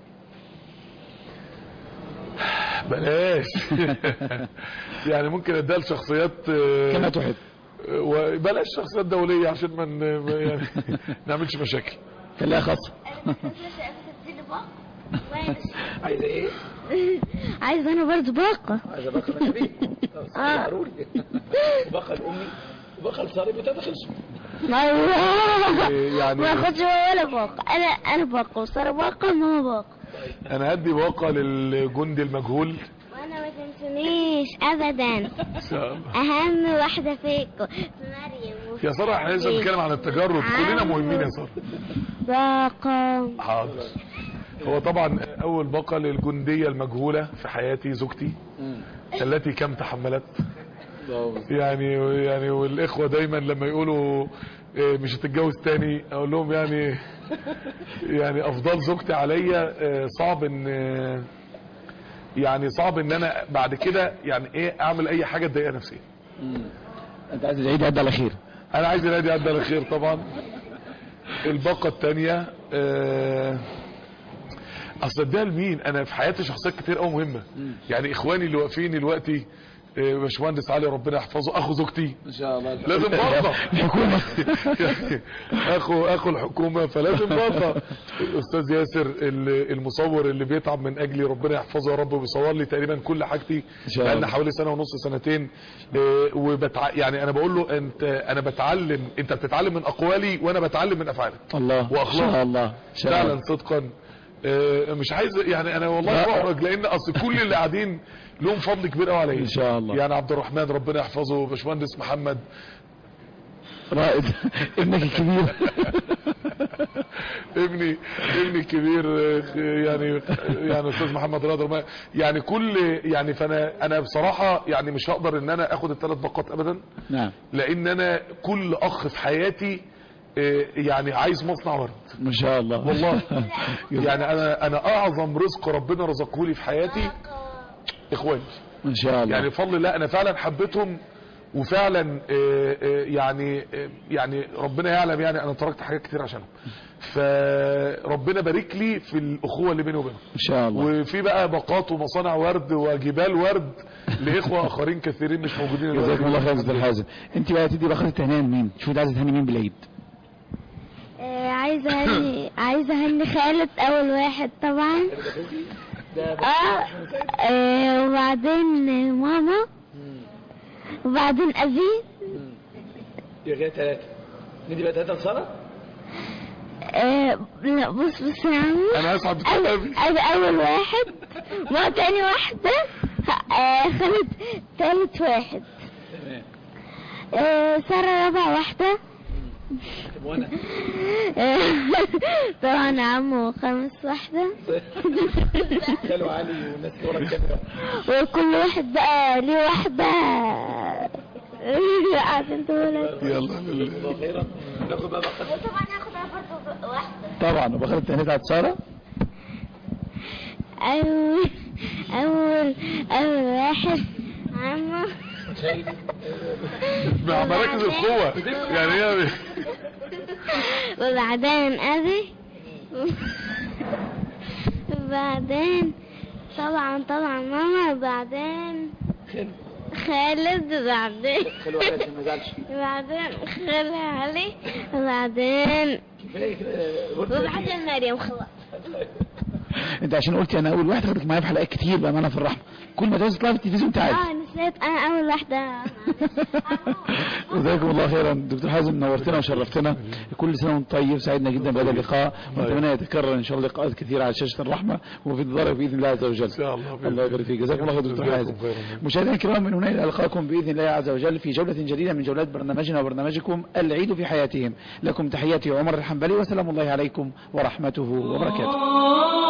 بلاش يعني ممكن اديها لشخصيات آه، كما تحب وبلاش شخصيات دوليه عشان ما ن- ما يعني نعملش مشاكل خليها خاصة عايزة ايه؟ عايزة انا برضو باقة عايزة باقة مكابين آه. ضروري وباقة لأمي وباقة لصاري بتدخلش الله يعني- ما اخدش ولا باقة انا انا باقة وصار باقة ماما باقة انا هدي باقه للجندي المجهول وانا ما تنسونيش ابدا ان شاء الله اهم واحدة فيكم مريم وفي- يا ساره احنا لازم نتكلم عن التجرد كلنا مهمين يا ساره باقة حاضر هو طبعا اول باقه للجنديه المجهوله في حياتي زوجتي التي كم تحملت يعني يعني والاخوه دايما لما يقولوا إيه، مش هتتجوز تاني اقول لهم يعني يعني افضل زوجتي عليا آه، صعب ان آه، يعني صعب ان انا بعد كده يعني ايه اعمل اي حاجه تضايق نفسي انت عايز العيد يعدي على خير انا عايز النادي يعدي على خير طبعا الباقه الثانيه اصل اديها لمين انا في حياتي شخصيات كتير قوي مهمه يعني اخواني اللي واقفين دلوقتي آه، باشمهندس علي ربنا يحفظه اخو زوجتي ان شاء الله لازم برضه الحكومة يعني اخو اخو الحكومه فلازم برضه الاستاذ ياسر ال- المصور اللي بيتعب من اجلي ربنا يحفظه يا رب وبيصور لي تقريبا كل حاجتي شاء بقالنا الله. حوالي سنه ونص سنتين آه، وبتع... يعني انا بقول له انت انا بتعلم انت بتتعلم من اقوالي وانا بتعلم من افعالك الله وأخلاق. ان شاء الله ان شاء فعلا الله صدقا آه، مش عايز يعني انا والله لا. محرج لان اصل كل اللي قاعدين لهم فضل كبير قوي عليا إن شاء الله. يعني عبد الرحمن ربنا يحفظه باشمهندس محمد رائد ابنك الكبير ابني ابني الكبير آه، يعني يعني استاذ محمد رضا ربنا- يعني كل يعني فانا انا بصراحه يعني مش هقدر ان انا اخد الثلاث باقات ابدا نعم لان انا كل اخ في حياتي آه، يعني عايز مصنع ورد ما شاء الله والله يعني انا انا اعظم رزق ربنا رزقه لي في حياتي اخواني ما شاء الله يعني بفضل الله انا فعلا حبيتهم وفعلا آه، آه، يعني آه، يعني ربنا يعلم يعني انا تركت حاجات كتير عشانهم فربنا بارك لي في الاخوه اللي بيني وبينهم ان شاء الله وفي بقى باقات ومصانع ورد وجبال ورد لاخوه اخرين كثيرين مش موجودين دلوقتي. جزاكم الله خير يا استاذ حازم انت بقى تدي باقة التهنئة لمين شوف انت عايز تهني مين بالعيد آه، عايزة هني عايزة هني خالد أول واحد طبعا اه آه، وبعدين ماما وبعدين أبي يا غير ثلاثة ندي بقى ثلاثة لسارة آه، لا بص بص يا عمي انا اسعد أول, بكلامي أول- أول واحد ما تاني واحدة آه، خالد تالت واحد تمام آه، سارة رابع واحدة طب وانا طبعا يا عمو خامس واحدة خالو علي والناس اللي ورا الكاميرا وكل واحد بقى ليه واحدة عشان تقول يلا لله. الله خيرا ناخد بقى باقة وطبعا هاخد برضه واحدة طبعا وباقة التهنئة بتاعت سارة أول أول أول واحد عمو مع مراكز القوه يعني هي وبعدين أبي وبعدين طبعا طبعا ماما وبعدين خالد وبعدين خالو علي عشان ما يزعلش وبعدين خالي علي وبعدين كفايه كده وبعدين مريم خلاص انت عشان قلت انا اول واحد خدك معايا في حلقات كتير بامانه في الرحمه كل ما تنزل تطلع في التلفزيون تعال اه نسيت انا اول واحدة جزاكم الله خيرا دكتور حازم نورتنا وشرفتنا كل سنه وانت طيب سعدنا جدا بهذا اللقاء ونتمنى يتكرر ان شاء الله لقاءات كثيره على شاشه الرحمه وفي انتظارك باذن الله عز وجل ان شاء الله. الله يبارك فيك جزاكم الله خير دكتور جزاكم حازم خيرا. مشاهدينا الكرام من هنا الى القاكم باذن الله عز وجل في جوله جديده من جولات برنامجنا وبرنامجكم العيد في حياتهم لكم تحياتي عمر الحنبلي وسلام الله عليكم ورحمته وبركاته